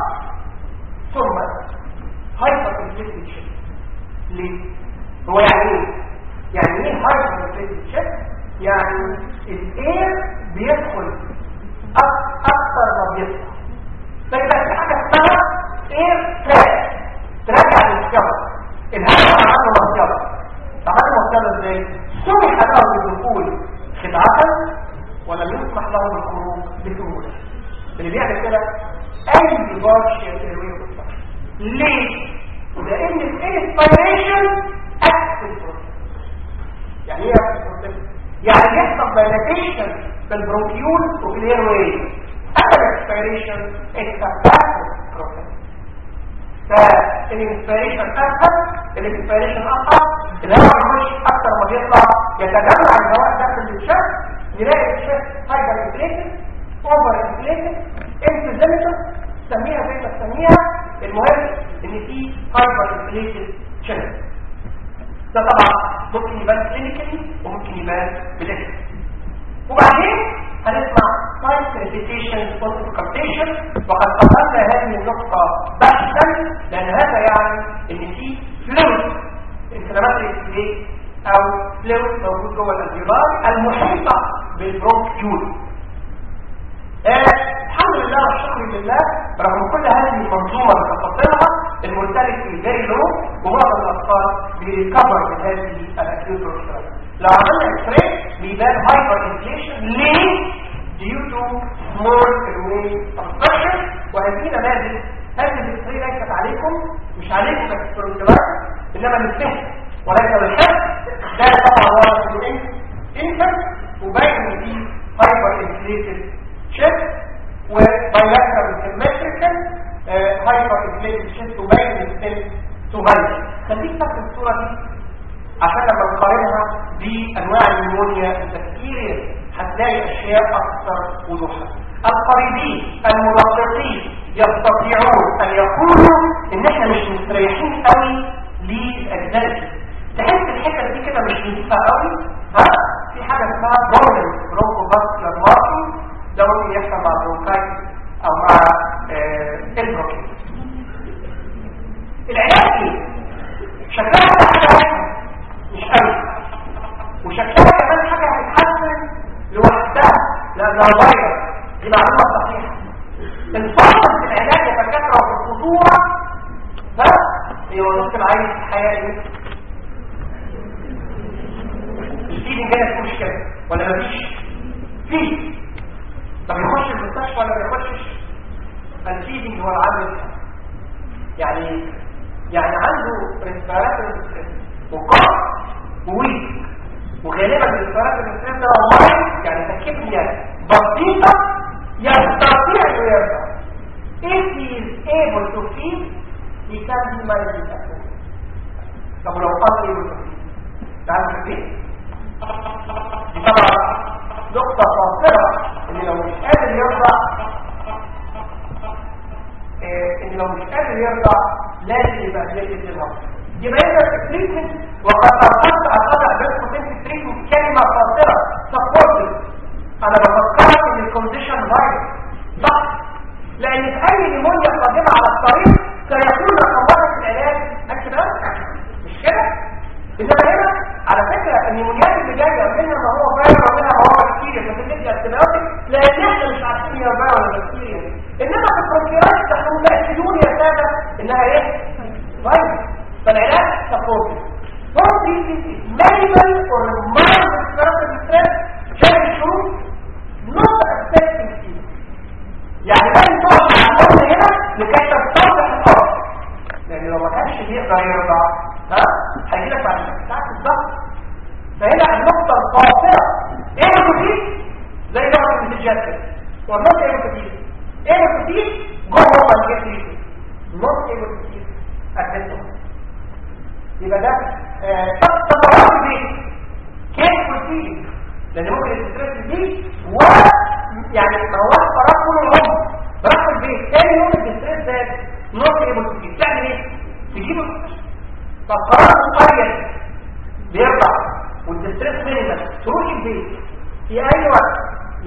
ثم هايبر انفليكشن ليه؟ هو يعني ايه؟ يعني ايه هايبر انفليكشن؟ يعني الاير بيدخل اكثر ما بيطلع فيبقى في حاجه اسمها اير تراك تراك عن الجبل الهواء عنده مصيبه عمل مصيبه ازاي؟ سمح له بالدخول خدعه ولم يسمح له بالخروج بسهوله اللي بيعمل كده اي بارشيال ايروي ليه؟ لان الانسبيريشن اكتف بروسيس يعني ايه اكتف بروسيس؟ يعني يحصل دايلاتيشن في البرونكيول وفي الاير واي اما الاكسبيريشن اتس باسيف بروسيس فالانسبيريشن اسهل الانسبيريشن اصعب الهواء يخش اكتر ما بيطلع يتجمع الهواء داخل الشخص نلاقي الشخص هايبر انفليتد اوفر انفليتد انفليتد سميها زي ما تسميها المهم ان في هايبر انفليتد شنل ده طبعا ممكن يبان كلينيكالي وممكن يبان بليكال وبعدين هنسمع ساينس ريبيتيشن كونسلتيشن وقد قدمنا هذه النقطة بحثا لأن هذا يعني إن في فلويد انفلاماتري ستيت أو فلويد موجود جوه الألفيولاي المحيطة بالبرونكيول آه الحمد لله والشكر لله رغم كل هذه المنظومة اللي تفاصيلها المرتبط في جاري لو ومعظم الأطفال بيريكفر من هذه الأكيوت بروسترات لو عملنا اكس بيبان هايبر انفليشن ليه؟ due to small airway obstruction وهذه نماذج هذه الاكس ليست عليكم مش عليكم كاكسبرونتلايت انما للفهم وليس للحفظ ده طبعا واضح انه انفنت وباين ان في هايبر انفليتد شيست وبايلاترال سيمتريكال هايبر انفليتد شيست وباين السن صغير خليك فاكر الصوره دي عشان لما نقارنها بانواع النمونيا البكتيريا هتلاقي اشياء اكثر وضوحا القريبين المدققين يستطيعون ان يقولوا ان احنا مش مستريحين قوي للاجزاء تحس الحته دي كده مش نظيفه قوي ها في حاجه اسمها بورنل برونكوفاسكولار ماركينج ده ممكن يحصل مع برونكايتس او مع البروكيت العلاج ايه شكلها حاجه واحده مش قوي وشكلها كمان حاجه هتتحسن لوحدها لانها فيروس دي معلومه صحيحه الفرق في العلاج يا دكاتره وفي الخطوره ها هي وظيفه العين في الحياه ايه الفيلم جاي مش كده ولا مفيش فيه طب يخش المستشفى ولا ما يخشش الفيدنج هو العمل يعني يعني عنده ريسبيراتوري وقف وويك وغالبا الريسبيراتوري ستريس ده لاين يعني تكيفنيا بسيطه يستطيع انه يرضى if he is able to feel he can be managed at home طب لو قدر able to feel تعرف كيف دي طبعا نقطة فاصلة ان لو مش قادر يرضى إيه ان لو مش قادر يرضى لازم يبقى بيجي الوقت يبقى انت التريتمنت وقد ارقمت اطلع بس كنت التريتمنت كلمة فاصلة سبورتد انا بفكرك ان الكونديشن فايروس صح لان في اي نمونيا قادمة على الطريق سيكون رقم واحد في العلاج انتباه مش كده انما هنا على فكرة النمونيات اللي جاية منها ما هو فايروس ومنها ما هو بكتيريا فبندي انتباهاتك لان احنا مش عارفين هي فايروس ولا بكتيريا انما في البروكيرات تحت متأكدون يا سادة انها ايه فايروس فالعلاج سبورتد هو treatment is minimal or mild respiratory distress شايف الشروط not affecting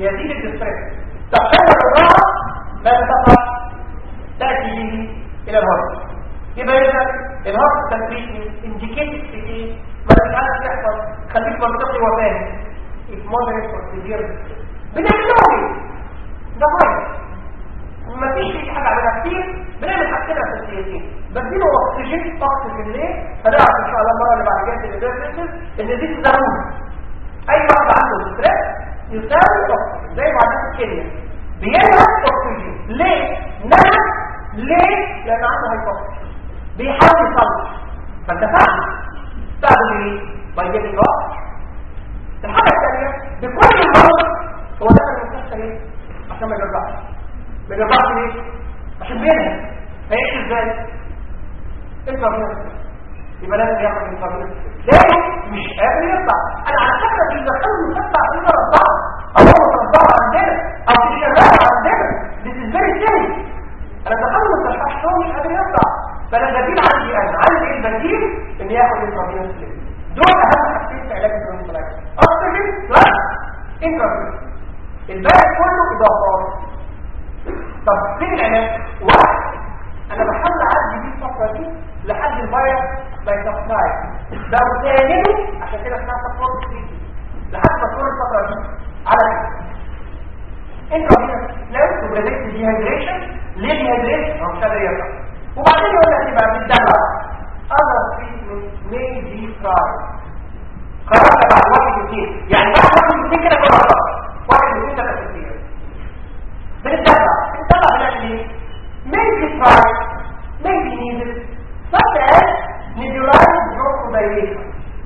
يزيد الاسترس تحتاج الرضاعة ماذا تفعل تأتي به إلى الهرم يبقى إذا الهرم التنفيذي انديكيت في إيه؟ ما تفعلش يحصل خليك منطقي وفاهم if moderate or severe بنعمله ايه؟ ده كويس ما فيش حاجة عملها كتير بنعمل حاجتين اساسيتين بديله اكسجين اكسجين ليه هنعرف ان شاء الله المره اللي بعد كده الديفرنسز ان دي ضروري اي واحد عنده ستريس يساوي اكسجين زي معدات الكيمياء بينهك اكسجين ليه نعم ليه لان عنده هايبوكسي بيحاول يصلح فانت فاهم تعمل ايه بايجيتنج الحاجه الثانيه بكل المرض هو ده المستشفى ليه عشان ما يرجعش ما يرجعش ليه عشان بينهك هيعيش ازاي انت ربنا يبقى لازم ياخد من طريق ليه مش قادر يطلع انا على فكره دي دخلوا المستشفى عشان رضعها او هو رضعها عندنا او في شغاله عندنا this is very serious انا دخلت المستشفى عشان هو مش قادر يطلع فانا البديل عندي انا عندي البديل ان ياخد الانترفيرنس دول اهم حاجتين في علاج الانترفيرنس اكسجين بلس انترفيرنس الباقي كله اضافات طب فين العلاج واحد انا بحاول اعدي بيه الفتره دي لحد الفيروس ما يتفاعل ده وتاني عشان كده اسمها سبورت تريتمنت لحد ما تكون الفتره دي على انت لازم تبريدكت ديهايدريشن ليه ديهايدريشن هو مش قادر يطلع وبعدين يقول لك يبقى بالدلع other treatment may be tried قررنا بعد واحد واثنين يعني بعد واحد واثنين كده قررنا واحد واثنين ثلاثة كتير بنتدلع بنتدلع بنعمل ايه؟ maybe tried maybe needed such as nebulized bronchodilator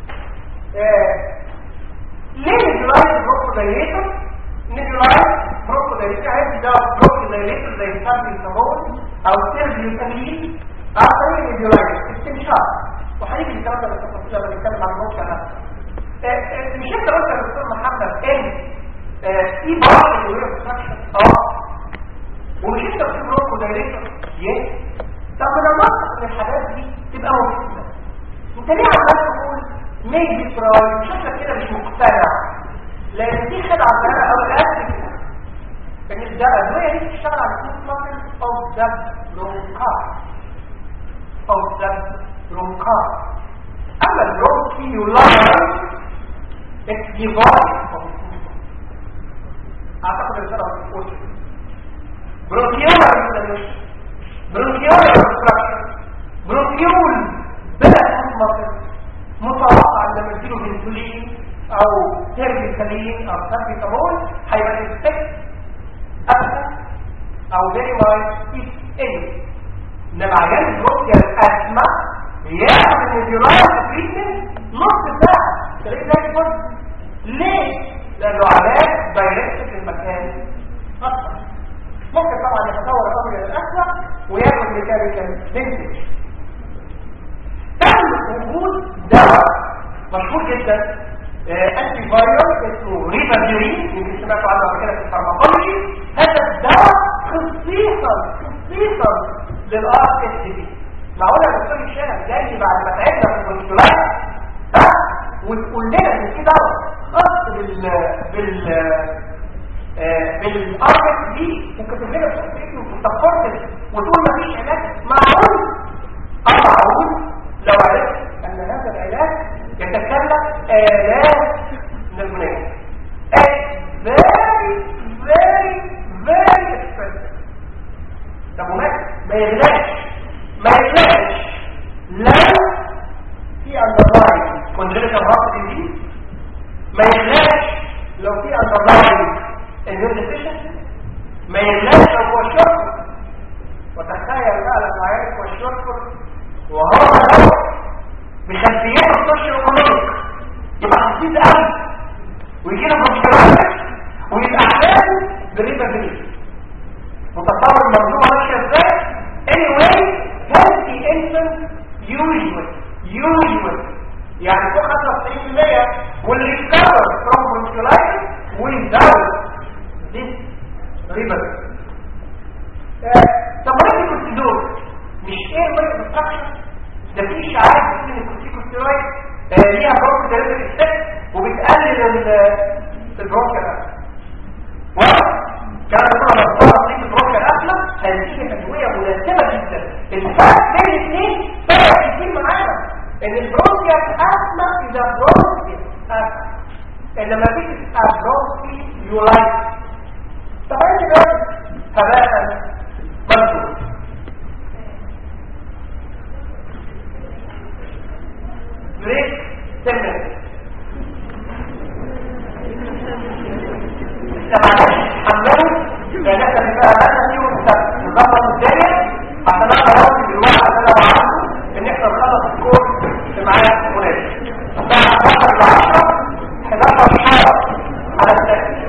ليه nebulized bronchodilator nebulized bronchodilator عايز ده bronchodilator زي السابيوتامول او سيربيوتامين عن طريق nebulized استنشاق وهنيجي الكلام ده بالتفاصيل لما نتكلم عن الموقع نفسه مش انت قلت يا دكتور محمد ان في بعض الويب اه ومش انت بتقول bronchodilator yes طب ما لما من الحاجات دي تبقى مفيدة انت ليه عمال تقول ميجي تراي شكلك كده مش مقتنع لان دي خدعه صغيره قوي قد كده ان الادويه دي بتشتغل على السيس ماسل اوف ذا برونكار اوف ذا برونكار اما البرونكيولاي اتس ديفايس اعتقد الرساله ما بتقولش برونكيولاي برونكيول obstruction برونكيول بلا مصر متوقع لما تديله بنسولين او تيربيكالين او سابيتامول هيبقى الافكت ابسط او فيري لايت اف اي انما عيان البروكيال اسما ياخد النيورايز تريتمنت نص ساعه تلاقيه زي الفل ليه؟ لانه علاج دايركت في المكان اكثر ممكن طبعا يتطور الامر الى الاسوء وياخد ميكانيكال فينتج تم وجود دواء مشهور جدا انتي فايروس اسمه ريفاجيرين يمكن سمعتوا عنه قبل كده في الفارماكولوجي هذا الدواء خصيصا خصيصا للار اس دي معقوله الدكتور الشام جاي بعد ما تعبنا في الكونسولات ها وتقول لنا ان في دواء خاص بال بال بالارض دي وكتب لنا في وتفكرت وتقول ما فيش علاج معقول اه معقول لو عرفت ان هذا العلاج يتكلف الاف من المناجم very very very expensive طب وما ما يغلاش ما يغلاش لو في underlying congenital heart disease ما يغلاش لو في underlying الهيرد efficiency ما يغلاش لو هو شرط وتخيل بقى لما عارف هو الشرط وهو هو بخلفيات السوشيال ايكونوميك يبقى حسيس قوي ويجي له بروفيسورات ويبقى علاجه بريبا بريد متصور المنظومه ماشيه ازاي anyway healthy infant usually usually يعني فوق 95% واللي يتكرر from bronchiolitis without this river طب ما الكورتيزول مش ايه الويب ديستراكشن ده في اشاعات بتقول ان الكورتيكوستيرويد ليها برونك دايركت افكت وبتقلل البرونكيال الفرق بين الاثنين فرق كتير معانا ان البرونكيال اسما اذا برونكيال اسما انما دي برونكي يولايت طب ايه ده هباء مكتوب بريك سنة سمعنا حملان لأن احنا بنبقى بقى فيه نظبط الدنيا عشان اقدر اوصل للواحد اللي انا عارفه ان احنا نخلص الكورس في ميعاد مناسب الساعة 11 ل 10 11 حارة على الساعة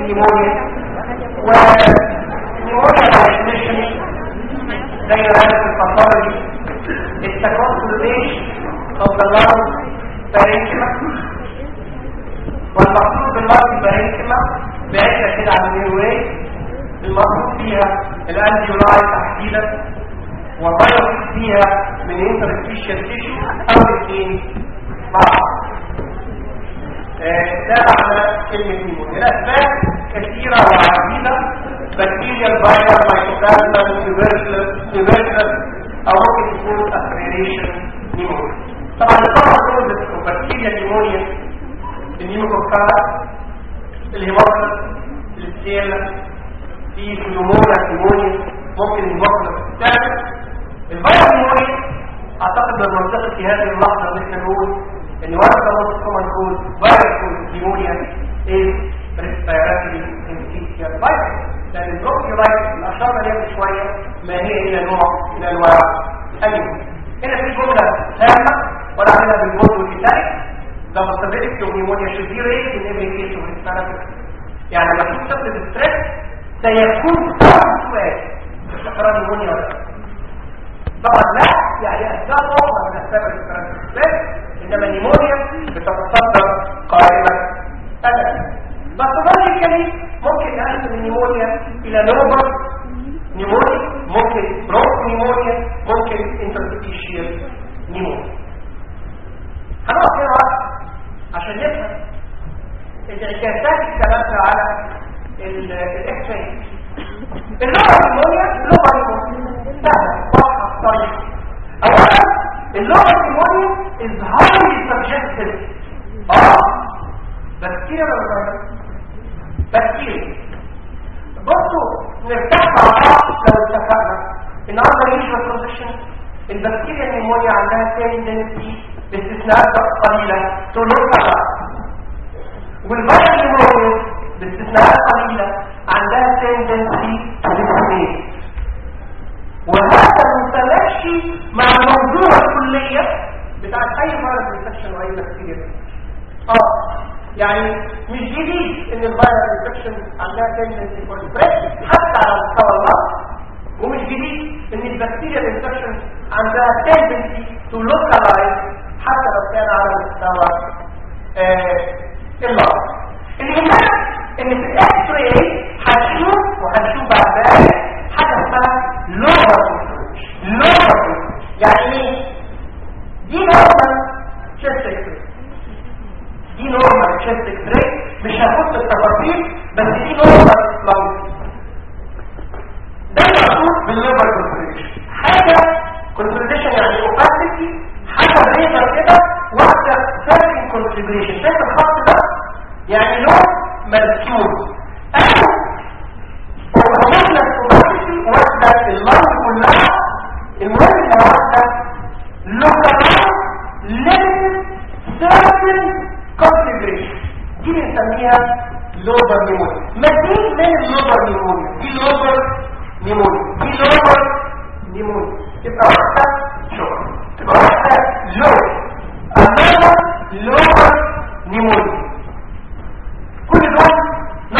نيمونيا ونيمونيا ترانسميشن زي رابط الباثولوجي التكونسوليشن of the lung parenchyma والمقصود باللung parenchyma بعيدة كده عن النيروي المقصود فيها الانجيولاي تحديدا وفيروس فيها من انترستيشال تيشو او الاثنين مع بعض ده معنى كلمة نيمونيا الأسباب كثيرة وعديدة بكتيريا الفيروس مايكوبلازما تيوبركلس أو ممكن تكون أسبريشن نيمونيا طبعا الطبعا دول بكتيريا نيمونيا النيموكوكالا الهيموكلس السيلا في نيمونيا نيمونيا ممكن الهيموكلس تعمل الفيروس نيمونيا اعتقد المنطقي في هذه اللحظة ان احنا نقول ان one of the most common cause viral pneumonia is respiratory syncytial virus لان البروكيولايتس اللي اشرنا ليها شويه ما هي الا نوع من انواع النيمونيا هنا في جمله هامه ولا عاملها بالبوز والكتاب the possibility of pneumonia should be raised in every case of respiratory يعني لما تشوف طفل بالستريس سيكون أول سؤال استقرار نيمونيا ولا لا طبعا لا يعني اسباب اخرى من اسباب الستريس انما النيمونيا بتتصدر قائمة ابدا باثولوجيكالي ممكن نقسم النيمونيا الى نوبر نيمونيا ممكن بروك نيمونيا ممكن انترستيشيال نيمونيا هنقف هنا وقت عشان نفهم الانعكاسات الثلاثة على الاكس راي اللغة النيمونيا لغة نيمونيا سهلة واضحة طريقة اولا اللغة النيمونيا is highly subjective اه بكتيريا ولا فيروس بكتيريا بصوا نرتاح مع بعض لو اتفقنا ان under usual condition البكتيريا النيمونيا عندها tendency باستثناءات قليلة تلوثها والفيروس النيمونيا باستثناءات قليلة عندها tendency تلوثها وهذا متمشي مع الموضوع الكلية بتاعت اي فيروس انفكشن واي بكتيريا اه يعني مش جديد ان الفيروس انفكشن عندها تندنسي فور حتى على مستوى المرض ومش جديد ان البكتيريا الانفكشن عندها تندنسي تو لوكالايز حتى لو كان على مستوى المرض الإيمان ان في الاكس راي هنشوف وهنشوف بعد ذلك حاجه اسمها لوبر لوبر يعني ايه دي نورمال تشيست اكس دي نورمال تشيست اكس مش هاخد التفاصيل بس دي نورمال لانج ده المقصود بالليبر كونسوليديشن حاجه كونسوليديشن يعني اوباسيتي حاجه ريزر كده واحده سيركل كونسوليديشن شايف الخط ده يعني لون مرسوم او وهمنا اوباسيتي واحده اللانج كلها المهم ان واحده لوكال ليميتد سيركل كونسوليديشن دي بنسميها لوبر نيمونيا مزيد من اللوبر نيمونيا دي لوبر نيمونيا دي لوبر نيمونيا تبقى واحدة شكرا تبقى واحدة لو اللوبر لوبر نيمونيا كل دول 99%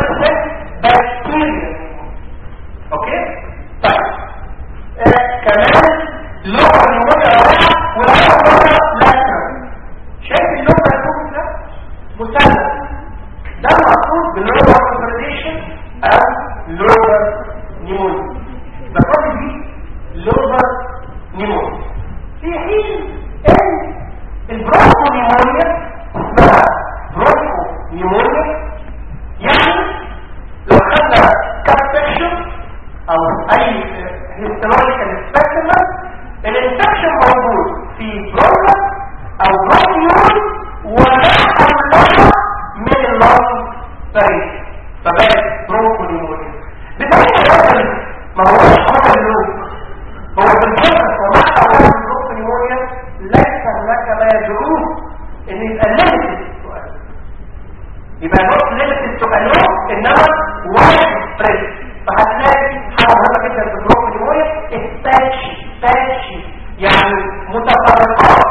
بكتيريا اوكي طيب آه كمان لوبر نيمونيا رائعة ورائعة مرة لاترال شايف اللوبر نيمونيا ده مثلث ده المقصود باللوبر كونفرزيشن او لوبر نيمونيا بقول دي لوبر نيمونيا في حين ان البرونكو نيمونيا اسمها برونكو نيمونيا يعني لو خدنا كابتكشن او اي هيستولوجيكال سبيكترم الانفكشن موجود في برونكا او برونكيول ولا حولها من اللون فريق فبقت برونكو نيمونيا بتاعي الرجل ما هوش هذا اللون هو بالجسد وما حولها من برونكو نيمونيا ليس هناك ما يدعوه ان يبقى ليمتد السؤال يبقى نوت ليمتد سؤال انما واحد سبريد فهتلاقي حاجه مهمه جدا في البرونكو نيمونيا التاتشي تاتشي يعني متفرقات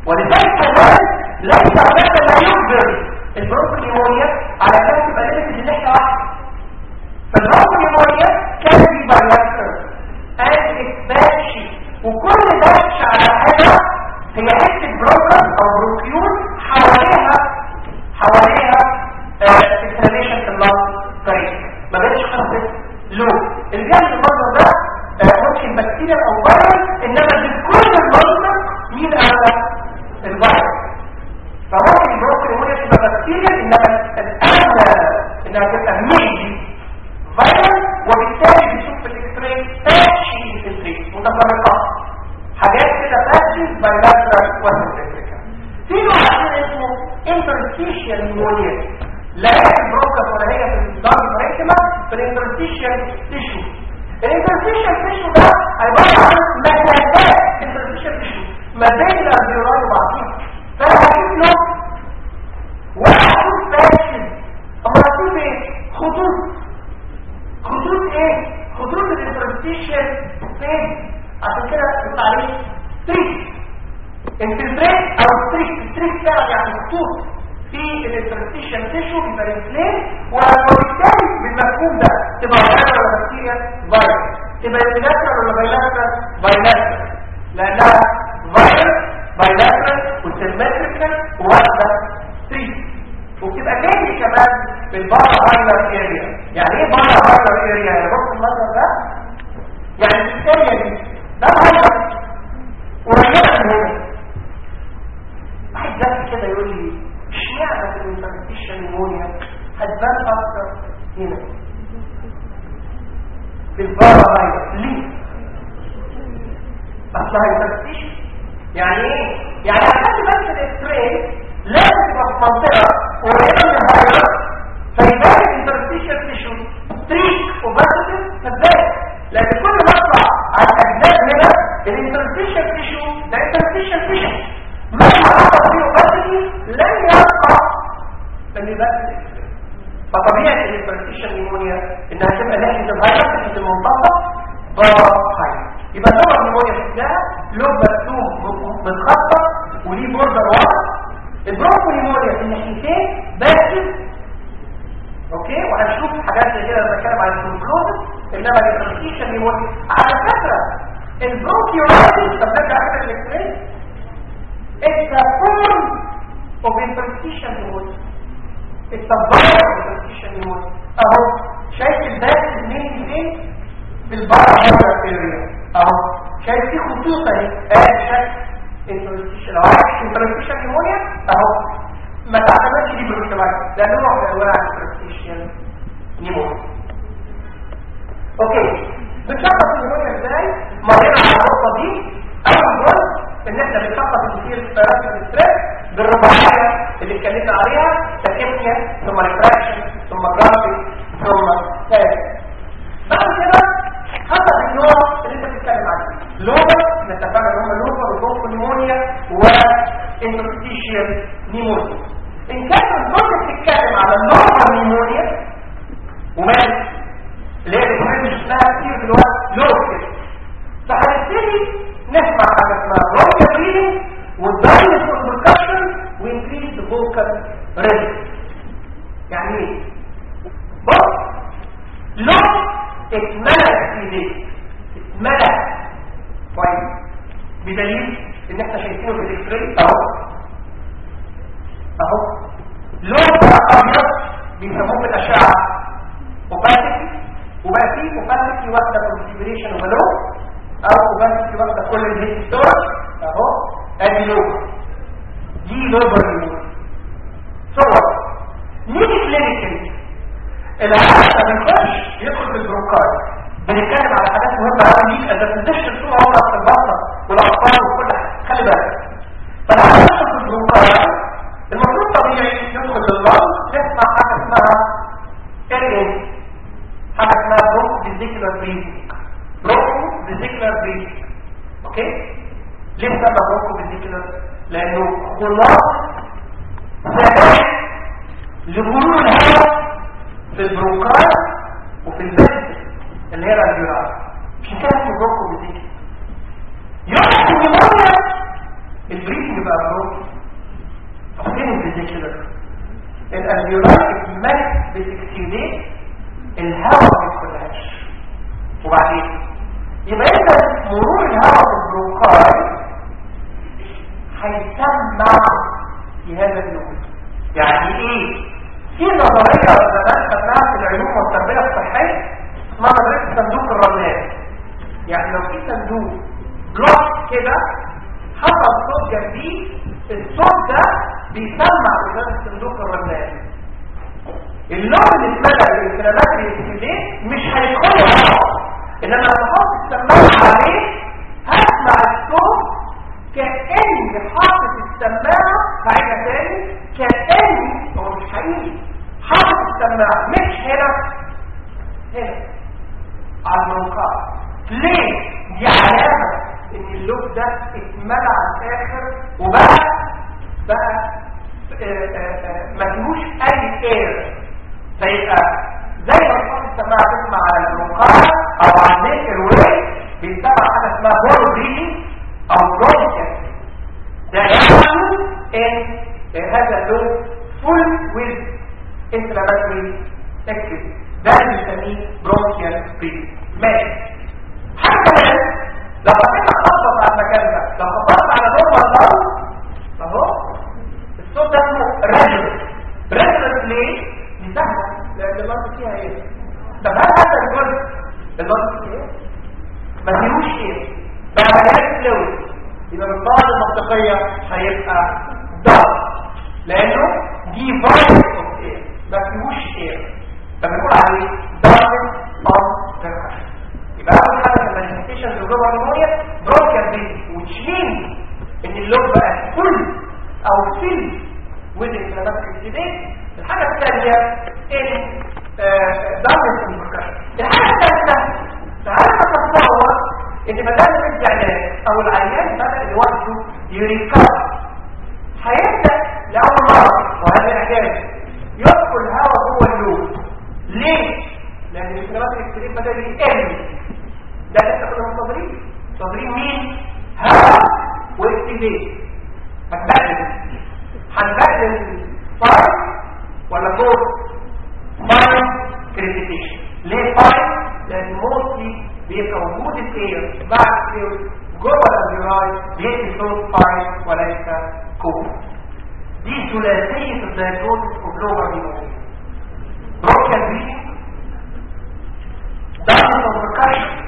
ولذلك كمان ليس هناك ما يجبر البرونكو نيمونيا على اساس تبقى ليمتد او بروكيول حواليها حواليها اكسترانيشن في اللنج طريق ما بقتش خاصه لو اللي بيعمل المنظر ده آه، ممكن بكتيريا او فيروس انما بكل المنظر مين اعلى الفيروس فممكن البروكلي هنا تبقى بكتيريا انما الاعلى انها تبقى ميدي فيروس وبالتالي بنشوف في الاكس راي باتشي انفلتريت متفرقات حاجات كده باتشي بايلاترال وسنتريكال في نوع عندنا اسمه انترستيشيال نيمونيا لا هي في البروكس ولا هي في الدار الريكما في الانترستيشيال تيشو الانترستيشيال تيشو ده عباره عن مسافات انترستيشيال تيشو ما بين الالفيولاي وبعضهم فانا هشوف له وهشوف باتشز اما هشوف ايه خطوط خطوط ايه خطوط الانترستيشن سبيس عشان كده التعريف تريك انفلتريت او ستريك ستريك فعلا يعني خطوط في الانترستيشن تيشو في فرنسلين وبالتالي بالمفهوم ده تبقى فايرال ولا بكتيريا فايرال تبقى انتلاترال ولا بايلاترال بايلاترال لانها فايرال بايلاترال وسيمتريكال وواحده ستريك وبتبقى جاي كمان بالبارا هايلر اريا يعني ايه بارا هايلر اريا يا بص المنظر ده يعني الاريا دي ده هايلر قريبه من هنا واحد ذكي كده يقول لي اشمعنى في الانترستيشن نيمونيا هتبان اكتر هنا في البارا هايلر ليه اصلها انترستيشن يعني ايه يعني عشان بس الاكس راي لازم تبقى في منطقه قريبه من الفيروس فيبان الانترستيشن تيشو ستريك وباسيتيف فازاي لان كل ما اطلع على الاجزاء هنا الانترستيشن تيشو ده انترستيشن تيشو مهما حصل فيه اوباسيتي لن يبقى لن يبقى فطبيعه الانترستيشن نيمونيا انها تبقى ناحيه الفيروس ناحيه المنطقه بره حاجه يبقى طبعا النمونيا شكلها لون مرسوم متخطط وليه بوردر واضح البرونكو نيمونيا في الناحيتين باسل اوكي وهنشوف حاجات زي كده لما نتكلم عن الكلوز انما الانترستيشن نيمونيا على فكره البرونكيولايتس طب نرجع كده للاكسرين It's a form of interstitial pneumonia. It's a virus of interstitial pneumonia. اهو شايف الباسل مين فين في البارا اريا اهو شايف في خطوط اهي ادي شكل انترستيشن لو عايز انترستيشن نيمونيا اهو ما تعتمدش دي بالمجتمعات ده نوع من انواع الانترستيشن نيمونيا اوكي بنشخص النيمونيا ازاي مرينا على النقطه دي اول جزء ان احنا بنشخص كتير اختيارات الاستريس بالرباعيه اللي اتكلمنا عليها تكيفنيا ثم ريفراكشن ثم جرافيك ثم ثالث بعد كده حسب النوع اللي انت بتتكلم عنه لوبر نتفق ان هم لوبر وبروكو نيمونيا وانترستيشيال نيمونيا ان كانت الضغط بتتكلم على اللوبر نيمونيا ومال اللي هي بتحب اسمها كتير دلوقتي لوبر فهنبتدي نسمع حاجه اسمها بروكو بريدنج والداينس والبركشن وانكريز فوكال ريزم يعني ايه؟ بص لوبر اتملأ في ليه اتملأ كويس بدليل ان احنا شايفينه في الاكسراي اهو اهو لون بقى ابيض بيسموه في الاشعه اوباسيتي وبقى فيه اوباسيتي واخده كونفيجريشن وبلو او اوباسيتي واخده كل الهيد ستورج اهو ادي لوبر دي لوبر ريموت صور نيجي كلينيكال العالم ما بنخش يدخل في البروكار بنتكلم على حاجات مهمه قوي ليك اذا تنتشر طول عمرك في البطن والاطفال وكل حاجه خلي بالك فالعالم يدخل في البروكار المفروض طبيعي يدخل للبطن نسمع حاجه اسمها ال حاجه اسمها بروكو فيزيكولار بريثنج بروكو فيزيكولار بريثنج اوكي ليه سمى بروكو فيزيكولار لانه خلاص سبب لمرور الهواء في البروكار وفي البنت اللي هي الالفيولار عشان كده اسمه بروكو فيزيكولار يحصل النمونيا البريثنج بقى بروكو فين الفيزيكولار الالفيولار اتملت بتكسيدات الهواء ما يدخلهاش وبعدين يبقى انت مرور الهواء في البروكار هيسمع نظريه زمان خدناها في العلوم والتربيه الصحيه اسمها نظريه صندوق الرنات يعني لو في صندوق بلوك كده حصل صوت جنبيه الصوت ده بيسمع قدام الصندوق الرنات اللون اللي اتملى بالانفلاماتري اكتيفيت مش هيدخل هواء انما لما احط السماعه عليه هسمع الصوت كاني حاطط السماعه بعيدها تاني كاني هو مش حقيقي حاطط السماعه مش هنا هنا على المنقار ليه دي علامه ان اللوب ده اتملى على الاخر وبقى بقى ما فيهوش اي اير فيبقى زي ما تحط السماعه تسمع على المنقار او على النيكر واي بيتبع حاجه اسمها بول بريدنج او برونكيال ده يعني ان هذا اللون فول ويز انفلاماتوري اكتيف ده اللي بنسميه برونكيال بريدنج ماشي حاجه كمان لو حطيت خطوه على المكان ده لو خططت على نورمال لاون اهو الصوت ده اسمه ريجولر ريجولر ليه؟ دي سهله لان اللفظ فيها ايه؟ طب هل هذا الجزء اللفظ فيه ايه؟ ما فيهوش ايه؟ بقى مليان فلويد يبقى بالقاعده المنطقيه هيبقى ضغط لانه دي فايروس اوف اير ما فيهوش اير فبنقول عليه ضغط اوف percussion يبقى اول حاجه في المانيفستيشن اللي جوه الهرمونيا برونكيال بريدنج which means ان اللوب بقى فل او فل with inflammatory activate الحاجه الثانيه ان ضغط البركشن الحاجه الثالثه تعالى نتصور ان ما دام العلاج او العيان بدا لوحده يريكار هيبدا لاول مره وهذا اعجاز يدخل هواء جوه اللوب ليه؟ لان الانفلامات الاكتريم بدا يقل ده لسه كنا منتظرين منتظرين مين؟ هواء واكتيفيت هتبدل هنبدل فايف ولا فور فايف كريتيكيشن ليه فايف؟ لان موستلي بيبقى وجود الاير بعد الاير جوه الالفيولاي بيدي صوت فايف وليس كوب دي ثلاثيه الدايجنوستس اوف لوبر نيمونيا بروكيال بريدنج دايجنوستس اوف بركشن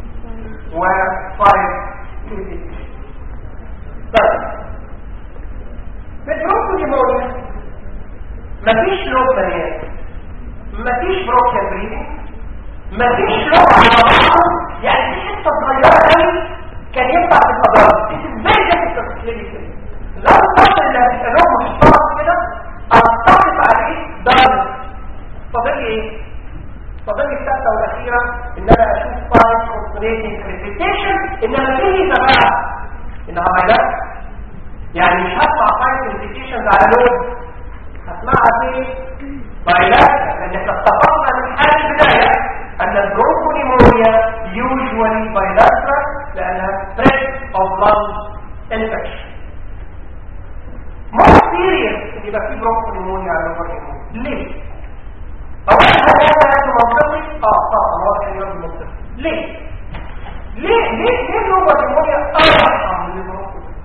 وفايف كريتيكيشن طيب في البروكيال نيمونيا مفيش لوب مليان مفيش بروكيال بريدنج مفيش لغة على بعضه يعني في حته صغيره قوي كان ينفع في الفضاء دي ازاي ده في الكلينيكال لو الطفل اللي هتبقى له محترم كده اطلق عليه درجه فاضل لي ايه؟ فاضل لي الثالثه والاخيره ان انا اشوف فايل كونسنتريتنج كريتيكيشن انما فيه بقى انها عمليات يعني مش هسمع فايل كريتيكيشن على لود هسمعها فين؟ فايلات لان احنا اتفقنا من حال البدايه أن البرونكونيمونيا usually bilateral لأنها spread of lung infection. more serious إن يبقى في برونكونيمونيا على البرونكونيمونيا ليه؟ أولا هل هذا هذا منطقي؟ آه طبعا هو كان يرد منطقي ليه؟ ليه ليه ليه البرونكونيمونيا أرحم من البرونكونيمونيا؟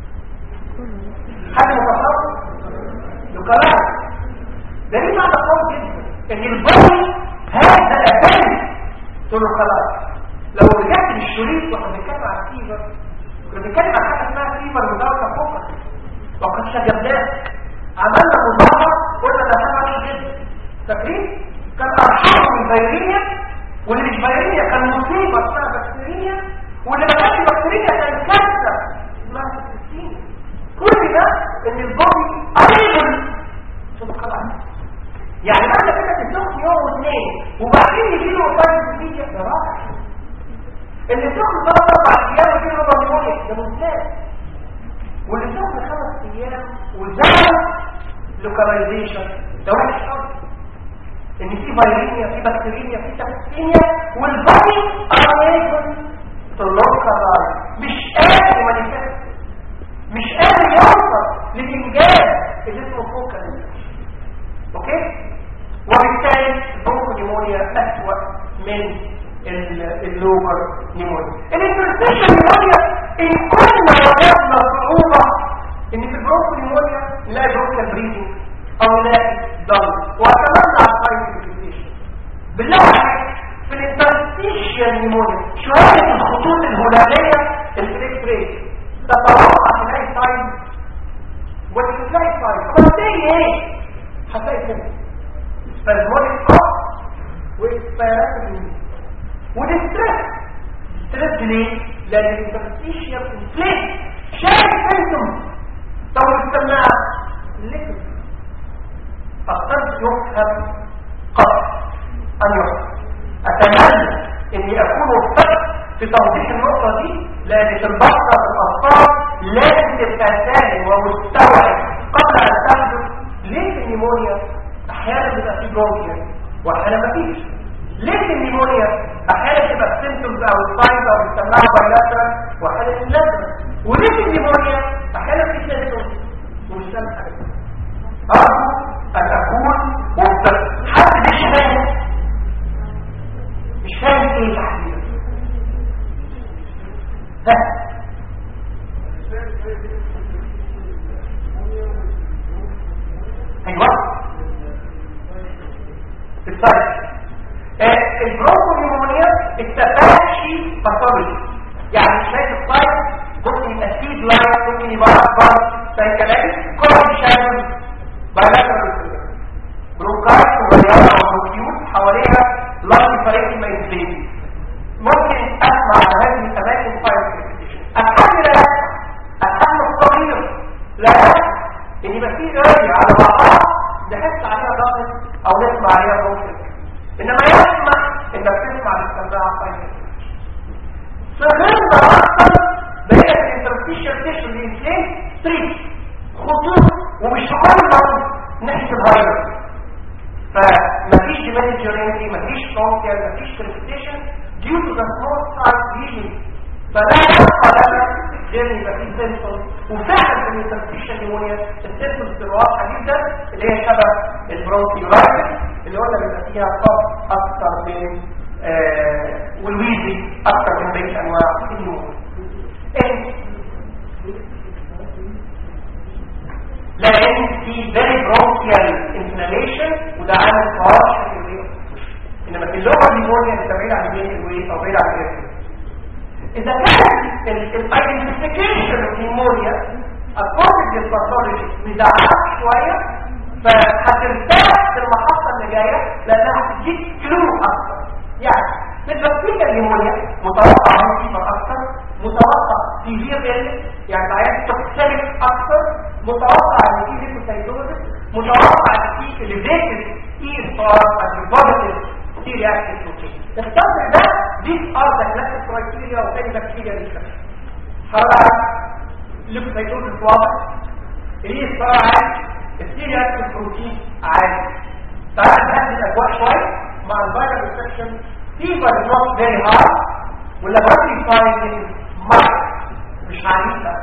حد متصور؟ لكلام دليل على قول جدا ان البرونكونيمونيا هذا الأبان تقول له خلاص لو رجعت للشريط واحنا بنتكلم عن فيفر كنا بنتكلم عن حاجه اسمها فيفر مدرسه فوق وقد شجبناه عملنا مظاهره قلنا ده حاجه وحشه جدا فاكرين كان ارحم من فيرينيا واللي مش فيرينيا كان مصيبه اسمها بكتيريا واللي ما كانش بكتيريا كان كارثه اسمها سيستين كل ده ان البودي ايضا سبحان الله يعني بعد كده تسخن يوم واثنين وبعدين يجي له وفاة جديدة ده راح اللي سخن ثلاث اربع ايام ويجي له ضمنوني ده ممتاز واللي سخن خمس ايام وزاد لوكاليزيشن ده وحش قوي ان في فيروسيا في بكتيريا في تبكتيريا والبادي unable to localize مش قادر يمانيفست مش قادر يوصل للانجاز اللي اسمه فوكال اوكي وبالتالي البونكو نيمونيا أسوأ من اللوبر نيمونيا الانترستيشن نيمونيا إن كنا وجدنا صعوبة إن في البونكو نيمونيا نلاقي بروكيال بريدنج أو نلاقي ضم وكمان وليه ايه هتلاقي كده سبازموليك كوف واكسبيرات وديستريس ستريس ليه لان الانترستيشيا انفليت شايف انتم طب السماعه ليه فقد يفهم قط ان يفهم اتمنى اني اكون وفقت في توضيح النقطه دي لان في البحث في الاطفال لازم تبقى فاهم ومستوعب قبل ان تحدث ليه النيمونيا احيانا بيبقى فيه برونكيا واحيانا ما فيش ليه النيمونيا احيانا تبقى سيمتومز او ساينز او بيسموها بايلاترال واحيانا لازم وليه النيمونيا احيانا في سيمتومز ومش فاهم حاجه ارجو ان اكون مبتدئ حد مش فاهم مش فاهم ايه تحديدا ها ايوه الطيب البروكوليمونيا التفاحشي باثولوجي يعني شايف الطيب ممكن يبقى سيد لاين ممكن يبقى اكبر زي كلامي كل دي شايف بايلاترال بروكايت صغيره او بروكيوت حواليها لارج فريق ما ينفلين ممكن اسمع على هذه الاماكن فاير اتحمل لا اتحمل الصغير لا ان يبقى في اريا على بعضها نحس عليها ضغط او نسمع عليها ضغط انما يسمح انك تسمع للسماعه فاير صغيرنا اكثر بقيت الانترستيشن تيشن الانسان ستريت خطوط ومش كل ناحيه الهايبر فمفيش ديمانجرينتي مفيش صوتيا مفيش كريستيشن due to the small size bleeding فلا يبقى لنا غير يبقى فيه سيمتوم وفعلا في الانترستيشن نيمونيا السيمتومز الواضحه جدا اللي هي شبه البرونكيولايتس اللي قلنا بيبقى فيها قف اكثر من آه والويزي اكثر من بقيه انواع النمو ايه لان في very bronchial inflammation وده عامل فراش في الويل انما في اللغه النيمونيا انت بعيد عن الويل او بعيد عن الويل اذا كانت الايدنتيفيكيشن اوف نيمونيا according to pathology مزعلك شويه فهترتاح في المحطه اللي جايه لانها هتديك كلو اكتر يعني في البكتيريا النيمونيا متوقع مصيبه اكتر متوقع سيفير ال يعني العيان توكسيك اكتر متوقع ان في ليكوسايتوزس متوقع ان في elevated اي ستار as C reactive protein التوزع ده these are the classic criteria of any bacterial infection حرارة ليكوسايتوزس واضح الاي ستار عالي السي reactive بروتين عالي تعال نهدي الاجواء شويه مع الفيروس انفكشن fever is not very high واللابوراتوري finding mild مش عنيفه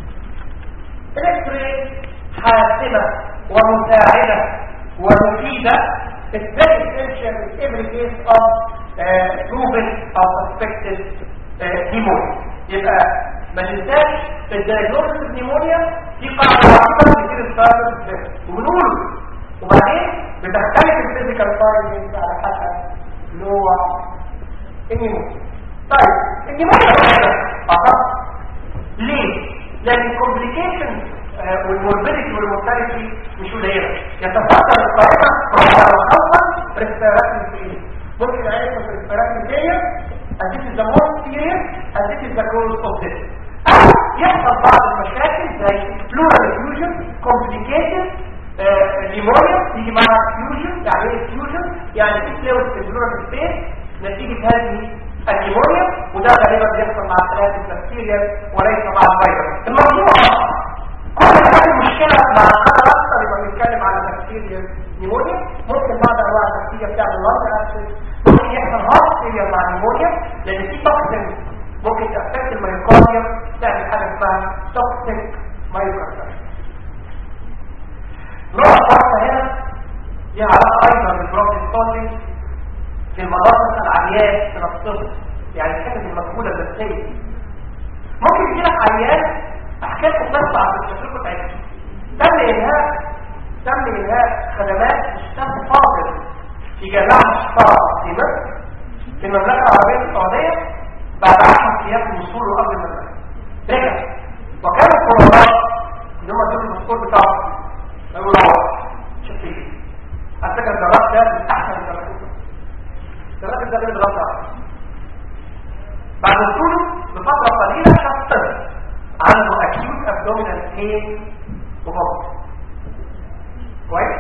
الاكس حاسمه ومساعده ومفيده It's very essential in every case of uh, proven or suspected uh, pneumonia. يبقى ما ننساش في الدياجنوستس النيمونيا في قاعده عظيمه كتير استخدمت وبنقول وبعدين بتختلف الفيزيكال فايندنجز على حسب نوع النيمونيا. طيب النيمونيا واحده فقط ليه؟ لان الكومبليكيشن والموربيديتي والمورتاليتي مش قليله يتفضل القائمه خاصه ريسبيراتوري ممكن عليكم ريسبيراتوري فيلير and this is the most serious and this is the cause of death او يحصل بعض المشاكل زي pleural effusion complicated pneumonia يجي معها effusion يعني ايه effusion يعني في fluid في البلورال سبيس نتيجه هذه النيمونيا وده غالبا بيحصل مع ثلاث البكتيريا وليس مع الفيروس الموضوع كل هذه المشكله مع القدر اكثر يبقى بنتكلم على بكتيريا نيمونيا ممكن بعض انواع البكتيريا بتعمل لانج اسيد ممكن يحصل هارت فيلير مع النيمونيا لان في توكسين ممكن تأفكت الميوكارديوم تعمل حاجه اسمها توكسيك مايوكارديوم نوع الفرصه هنا ليها علاقه ايضا بالبروتين في المدرسه العيان في نفسهم يعني كانت المسؤوله النفسيه ممكن يجي لك عيان احكي لكم قصه عن التجربه بتاعتها تم انهاء تم انهاء خدمات استاذ فاضل في جامعه الشفاء في مصر في المملكه العربيه السعوديه بعد 10 ايام من وصوله قبل المدرسه رجع وكان الطلاب اللي هم دول الدكتور بتاعهم قالوا له عنده acute abdominal pain وفقط كويس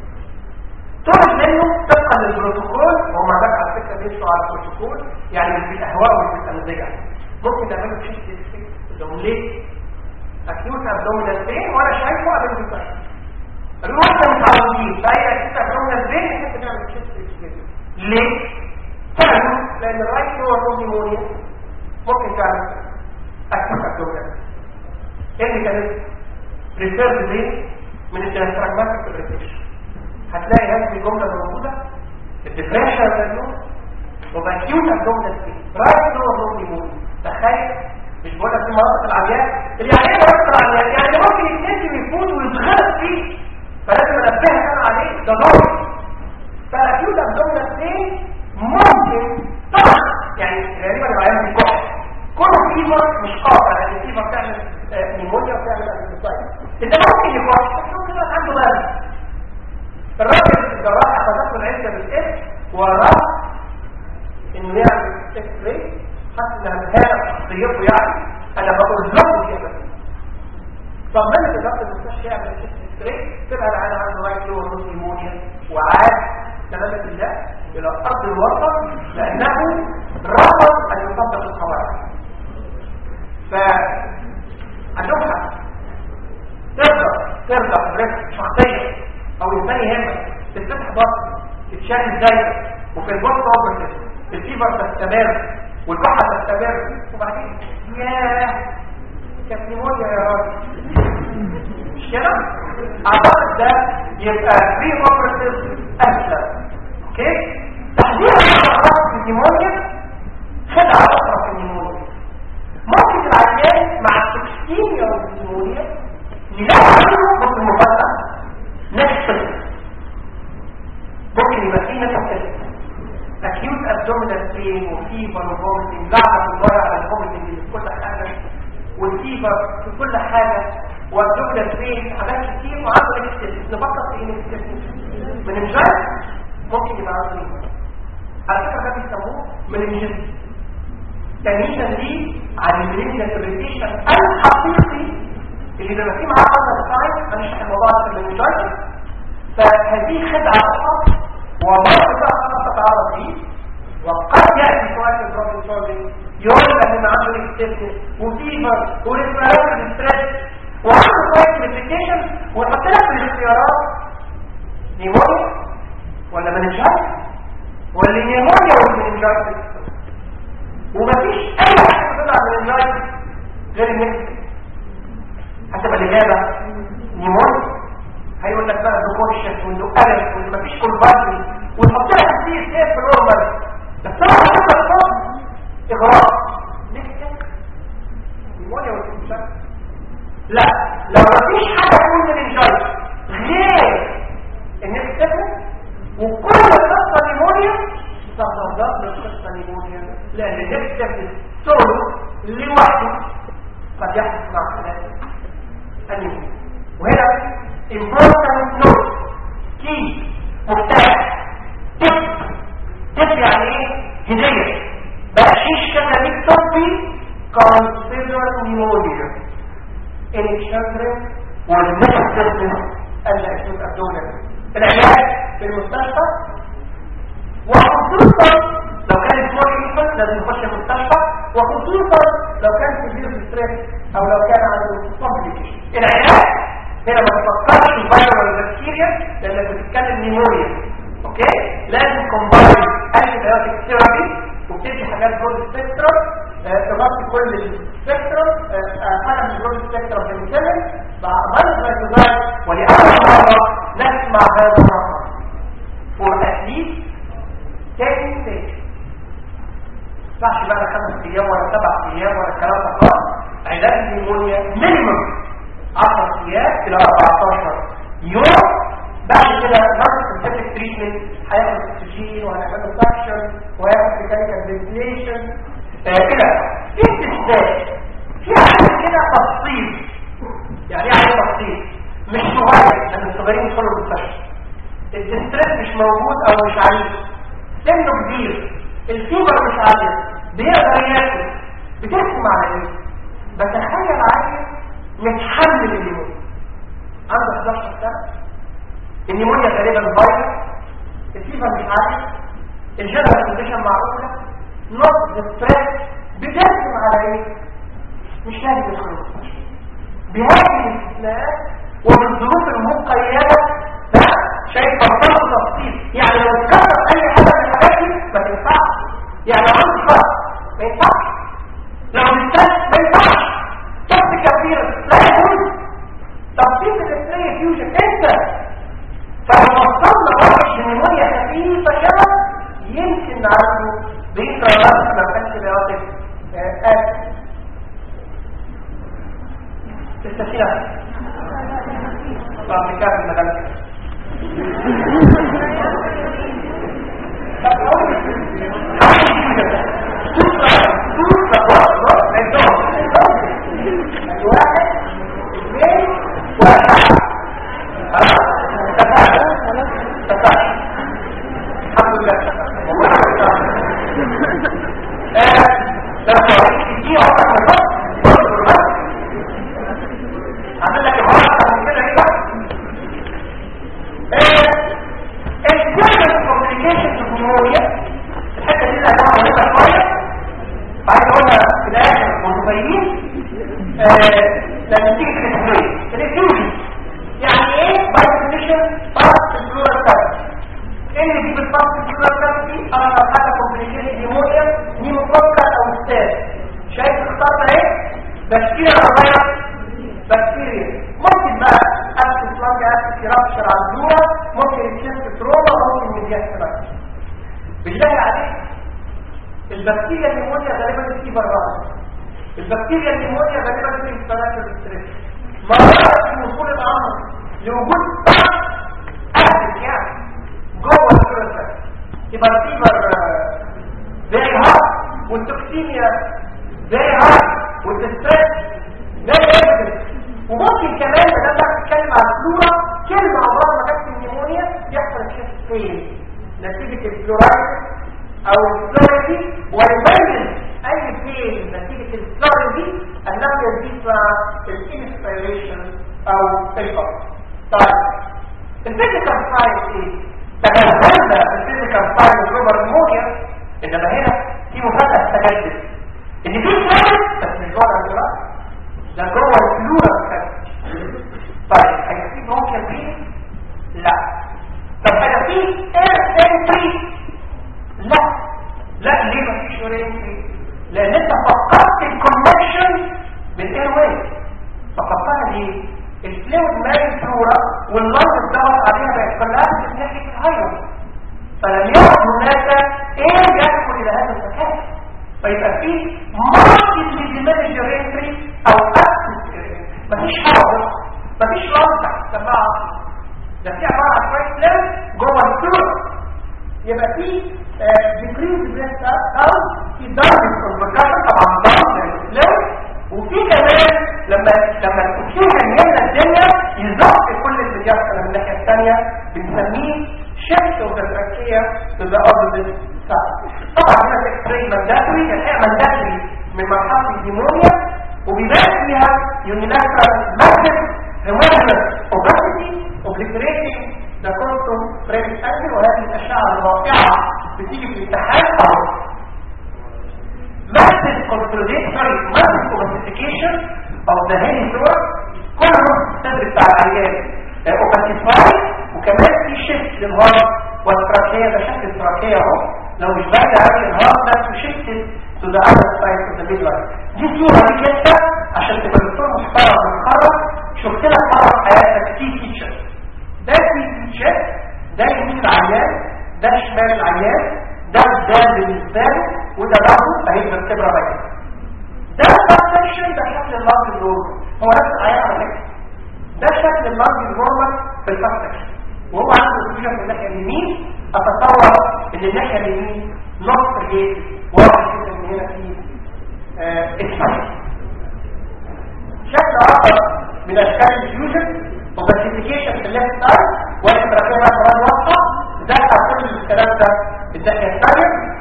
طلب منه طبقا للبروتوكول وهم عندك على فكره بيمشوا على البروتوكول يعني مش بالاهواء ومش بالامزجه ممكن تعملوا تشيست لو ليه acute abdominal pain وانا شايفه قبل المستشفى الروح ده متعودين فاي acute abdominal pain انت تعمل تشيست ليه؟ فعلا لان الرايت هو الروميمونيا ممكن تعمل acute abdominal ايه الميكانيزم؟ ريسيرش دي من الديافراجماتيك ريفليكشن هتلاقي هذه الجمله موجوده الديفرنشال فاليو وباكيوت ابدومينال بين رايت هو الروميمونيا تخيل مش بقول لك في مناطق العمياء العمياء مناطق العمياء يعني ممكن يتنسي ويفوت ويتغلط فيه فلازم انبهك انا عليه ده ضروري فاكيوت ابدومينال بين ممكن طبعا يعني غالبا العيان بيكح كله فيفر مش قاطع لان الفيفر تعمل نيمونيا وتعمل انتيبيوتيك انت ممكن يكح بس ممكن يبقى عنده مرض الراجل الجراح اخذته العده بالاسم وراه انه يعمل اكس راي حتى انها مهانه شخصيته يعني انا بقول له كده طمنت اداره المستشفى يعمل اكس راي تبقى العيان عنده رايت لور روز نيمونيا وعاد سلامه الله الى ارض الوسط لانه رفض ان يطبق القواعد ف هنبحث ترضى ترضى حضرتك شخصيا او انسان يهمك تفتح بطن تتشال ازاي وفي البطن اوبرتيف الفيبر تستمر والكحه تستمر وبعدين ياه كانت نيمونيا يا راجل مش كده اعتقد ده يبقى بري اوبرتيف اسهل اوكي تحديدا الامراض في النيمونيا خدعه اخرى في النيمونيا ممكن العيان مع التكسيميا والنيمونيا يلاقي عنده ممكن مفاجاه نفس ممكن يبقى فيه نفس acute abdominal pain وفيبر وفومتنج لعنة الله على الفومتنج في كل حاجة والفيبر في كل حاجة والابdominal pain حاجات كتير وعنده نكستيس نفكر في ايه نكستيس من الجاي ممكن يبقى عنده ايه على فكرة ده بيسموه من الجنس تمييزا ليه عن الميلينيا الحقيقي اللي بيبقى فيه معاه قدر الساينس هنشرح الموضوع ده في المنجاج فهذه خدعة أخرى وبعض بقى خلاص تتعرض فيه وقد يأتي سؤال في البروبلم سولفينج يقول لك ان عنده اكستنس وفيفر وريسبيراتوري ستريس وعنده شويه كلاسيفيكيشن ويحط لك في الاختيارات نيمونيا ولا مننجايتس ولا نيمونيا ولا مننجايتس ومفيش اي حاجه تطلع من مننجايتس غير المكسيك هتبقى الإجابة نيمون هيقول لك بقى دوكوشن وندوكالس ومفيش كونفرجن وتحط لك كتير ايه في النورمال بس طبعا هتبقى الصوت إغراء ليه كده؟ نيمونيا والإنجاز لا لو مفيش حاجة تكون من الإنجاز غير الناس تفهم وكل القصة نيمونيا تتضاد للقصة نيمونيا لأن الناس تفهم سولو لوحده قد يحدث مع خلاله النمو وهنا important note key مفتاح تب تب يعني ايه هدية بقشيش كده ليك طبي consider pneumonia in children والنفسدنس الأكيوت abdominal العلاج في المستشفى وخصوصا لو كان سمول انفنت لازم يخش المستشفى وخصوصا لو كان سيفير ستريس او لو كان عنده كومبليكيشن العلاج هنا ما تفكرش الفيروس والبكتيريا لانك بتتكلم نيمونيا اوكي لازم كومباين انتي بايوتيك ثيرابي وبتدي حاجات برود سبيكترم تغطي كل السبيكترم حاجه من برود سبيكترم بنتكلم بعمل فيروس ولاول مره نسمع هذا الرقم for at least 10 days صحش بقى خمس ايام ولا سبع ايام ولا الكلام ده خالص علاج النيمونيا مينيمم 10 ايام الى 14 يوم بعد كده ناخد سنتيفيك تريتمنت هياخد اكسجين وهنعمل له سكشن وهياخد ميكانيكال فنتيليشن كده في استثناء في عامل كده تفصيل يعني ايه عامل تفصيل مش صغير لان الصغيرين يدخلوا المستشفى الدستريس مش موجود او مش عارف سنه كبير الفيبر مش عالية بيقدر ياكل بتحكم على ايه بتخيل عيل متحمل النيمونيا عنده 11 سنه النيمونيا غالبا فايروس الفيفر مش عارف الجنرال كونديشن معروفه نقص ستريس بترسم على ايه مش لازم الخروج بهذه الاستثناءات وبالظروف المقيده شايف بطلت تفصيل يعني لو اتكسر اي حاجه من الحاجات دي ما تنفعش يعني لو عندي فرق ما ينفعش لو بتستاذ ما ينفعش كبت كبير لا يجوز تفصيل الاسريه فيوجن انت فلو وصلنا واحد بنمونيا خفيفه كده يمكن عنده بيقرا بس ما كانش بيواقف آه تستشيرها طب نكمل مدام عامل لك المرأة من كده ايه الجنرال كوميونيكيشن في الجمهورية الحتة دي اللي هنقعد مهمة شوية عايز اقولها في الاخر متبينين لما تيجي في الاسبوعية الافيوجن يعني ايه باي ديفينيشن باست فلورال كارت ايه اللي يجيب الباست فلورال كارت دي انا حاجة كوميونيكيشن نيمونيا نيموكوكا او ستاف شايف اخترنا ايه بكتيريا او فيروس بكتيريا ممكن بقى أكسس لانج أكسس يرابشر على الدورة ممكن يتشست تروما ممكن ميديات سبك بالله عليك البكتيريا النيمونيا غالبا بتيجي براها البكتيريا النيمونيا غالبا بتيجي في ستريس مرات في وصول الأمر لوجود أكسس يعني جوه الكرة يبقى الفيبر فيري هارد والتوكسيميا فيري هارد والستريس فيري ايفيدنت وممكن كمان ما دام بتتكلم على الفلورا كلمه عمرها ما جت النيمونيا يحصل شيء فين نتيجه الفلورايد او الفلوريدي ويبين اي فين نتيجه الفلوريدي انه يزيد الانسبيريشن او الفقر طيب الفيزيكال ساينس ايه؟ تجاهلنا الفيزيكال ساينس جوه النيمونيا انما هنا في مفاجاه تجدد ان في ساينس بس مش جوه الفلوريد ده جوه الفلورا طيب هيكفي ممكن فيه لا طب هيكفي اير انتري لا لا ليه مفيش اير انتري لان انت فقدت الكونكشن بالاير واي فقدتها ليه الفلويد مال الفلورا واللنج اتضغط عليها بقت كلها من ناحيه الهايروس فلم يعد هناك اير يدخل الى هذا المكان فيبقى فيه ماركت للدماغ الجريتري او اكسس مفيش حاجه مفيش لمس تحت السماعه ده في عباره عن شويه لمس جوه السور يبقى في ديكريز بريست او في درجه كونفرجن طبعا ضغط للمس وفي كمان لما لما الاكسجين يملى الدنيا يزق كل اللي بيحصل من الناحيه الثانيه بنسميه شفت وتفكيه تبقى opposite side طبعا هنا تكسري منداتري الحقيقه منداتري من مرحله الديمونيا وبيبان فيها unilateral massive hemolysis obesity obliterating the constant breast angle وهذه الاشعه الرائعه بتيجي في الامتحان اهو massive consolidatory massive ossification of the hemisphere كل نص الصدر بتاع العيان اوباسيفاي وكمان في شيفت للهارت والتراكيه ده شكل التراكيه اهو لو مش باينه قوي الهارت نفسه شيفت تو ذا اذر سايد اوف ذا ميد دي صوره ليك انت عشان تبقى دكتور محترم متخرج شفت لك مره في حياتك تي تيتشر ده تي تيتشر ده يمين العيان ده شمال العيان ده قدام بالنسبه له وده بعده اهي الكبره باينه ده السكشن ده شكل اللنج النورمال هو نفس العيان على فكره ده شكل اللنج النورمال في السكشن وهو عنده سكشن من الناحيه اليمين اتصور ان الناحيه اليمين نص الجيش واضح كده ان هنا في اسمه شكل اخر من اشكال الفيوجن وباسيفيكيشن في الليفت سايد واحد ركبها كمان واضحه دخل كل الكلام ده الناحيه الثانيه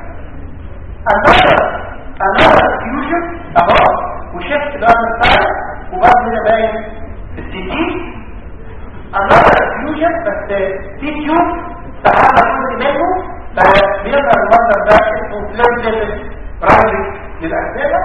another another fusion اهو وشفت بقى السايد وبعد هنا باين في السي تي another fusion بس في تيوب تحمل جزء منه فبيظهر المنظر ده اسمه فلويد ليفل رايزنج للأسئلة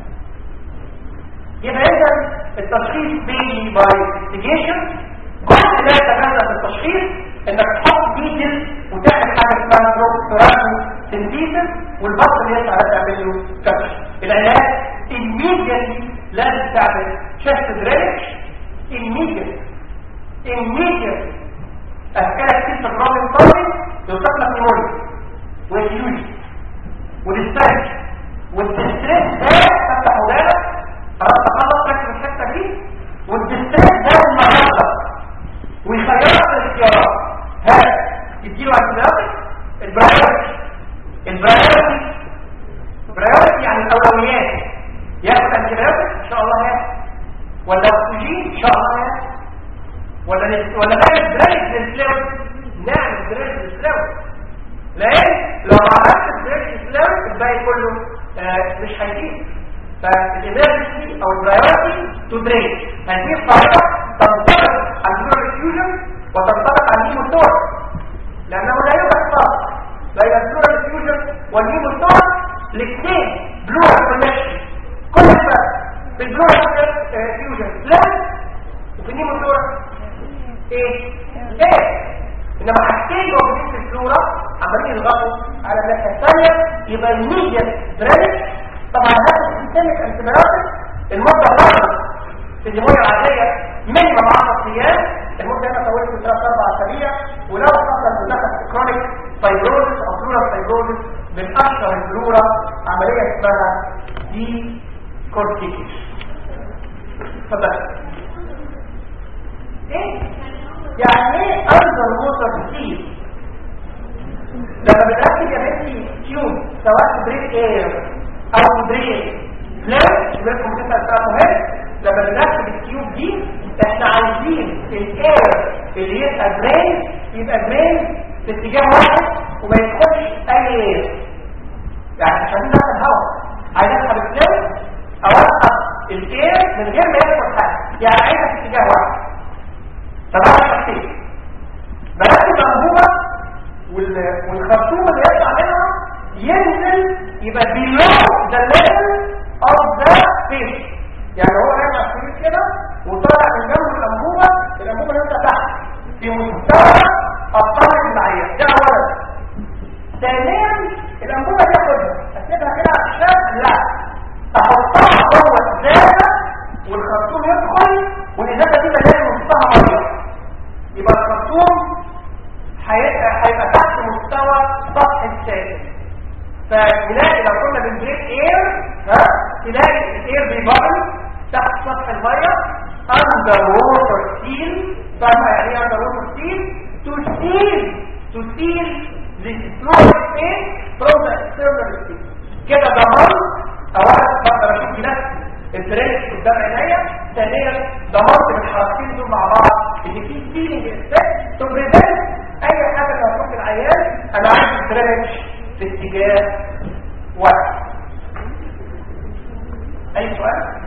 يبقى إذا التشخيص بيجي باي انفستيجيشن كل لا يتجنب التشخيص انك تحط ميدل وتعمل حاجه اسمها بروكتوراتو سنتيسس والبطل يطلع تعمل له كبش العلاج immediately لازم تعمل chest drainage immediately immediately أشكال كتير في البروبلم سولفنج يوصف لك نيمونيا واليوجي والستريس والدستريس ده تفتح ودانك خلاص تخلص لك من الحته دي والدستريس ده المرضى ويخيرك الاختيارات ها تديله انتبيوتيك البرايورتي البرايورتي البرايورتي يعني الاولويات ياخد انتبيوتيك ان شاء الله ياخد ولا اكسجين ان شاء الله ياخد ولا نس... ولا نعمل دريج للفلويد نعمل دريج للفلويد لان لو ما عملتش دريج للفلويد الباقي كله آه مش هيجيب فالإمرجنسي أو البرايورتي تو دريج هذه الطريقة تنطبق على النيورال فيوجن وتنطبق على النيموتور لأنه لا يوجد فرق بين النيورال فيوجن والنيموتور الاثنين بلورال كونكشن كل الفرق في البلورال فيوجن لا وفي النيموتور ايه ايه انما حاجتين موجودين في الفلورا عمالين يضغطوا على الناحيه الثانيه يبقى الميديا دريج طبعا هذا السيستمك انتبيوتيك المده الواحده في الجمهوريه العاديه مينيمم 10 ايام المده هنا طولت 3 4 اسابيع ولو حصل دخل كرونيك فايبروزس او فلورال فايبروزس من اشهر الفلورا عمليه اسمها دي كورتيكيس اتفضل ايه يعني ايه انظر موتر كتير لما بنركب يا بنتي تيوب سواء بريك اير او بريك فلاش لكم تسال سؤال مهم لما بنركب التيوب دي احنا عايزين الاير اللي يبقى برين يبقى برين في اتجاه واحد وما يدخلش اي اير يعني عشان ندخل الهواء عايز ادخل الفلاش اوقف الاير من غير ما يدخل حاجه يعني عايزها في اتجاه واحد فبقى شخصين بركب انبوبه والخرطوم اللي يطلع منها ينزل يبقى below the level of the fish يعني هو راجع السرير كده وطالع من جنب الانبوبه الانبوبه نازله تحت في مستوى الطرف العيان ده اولا ثانيا الانبوبه دي اخدها اسيبها كده على الشاب لا احطها جوه الازازه والخرطوم يدخل والازازه دي مليانه نصها ميه يبقى الخرطوم هيبقى تحت مستوى سطح السائل فنلاقي لو كنا بنبريك اير ها تلاقي الاير بيبقل تحت سطح الميه اندر ووتر سيل فاهمه يعني ايه اندر ووتر سيل تو سيل تو سيل للفلور سبيس فروم ذا اكسترنال سبيس كده ضمان اولا بقدر اشوف نفسي الفريش قدام عينيا ثانيا ضمنت من الحركتين دول مع بعض ان في سيلينج افكت تو بريفنت اي حاجه لو هتروح العيان انا عايز ستريتش في اتجاه واحد اي سؤال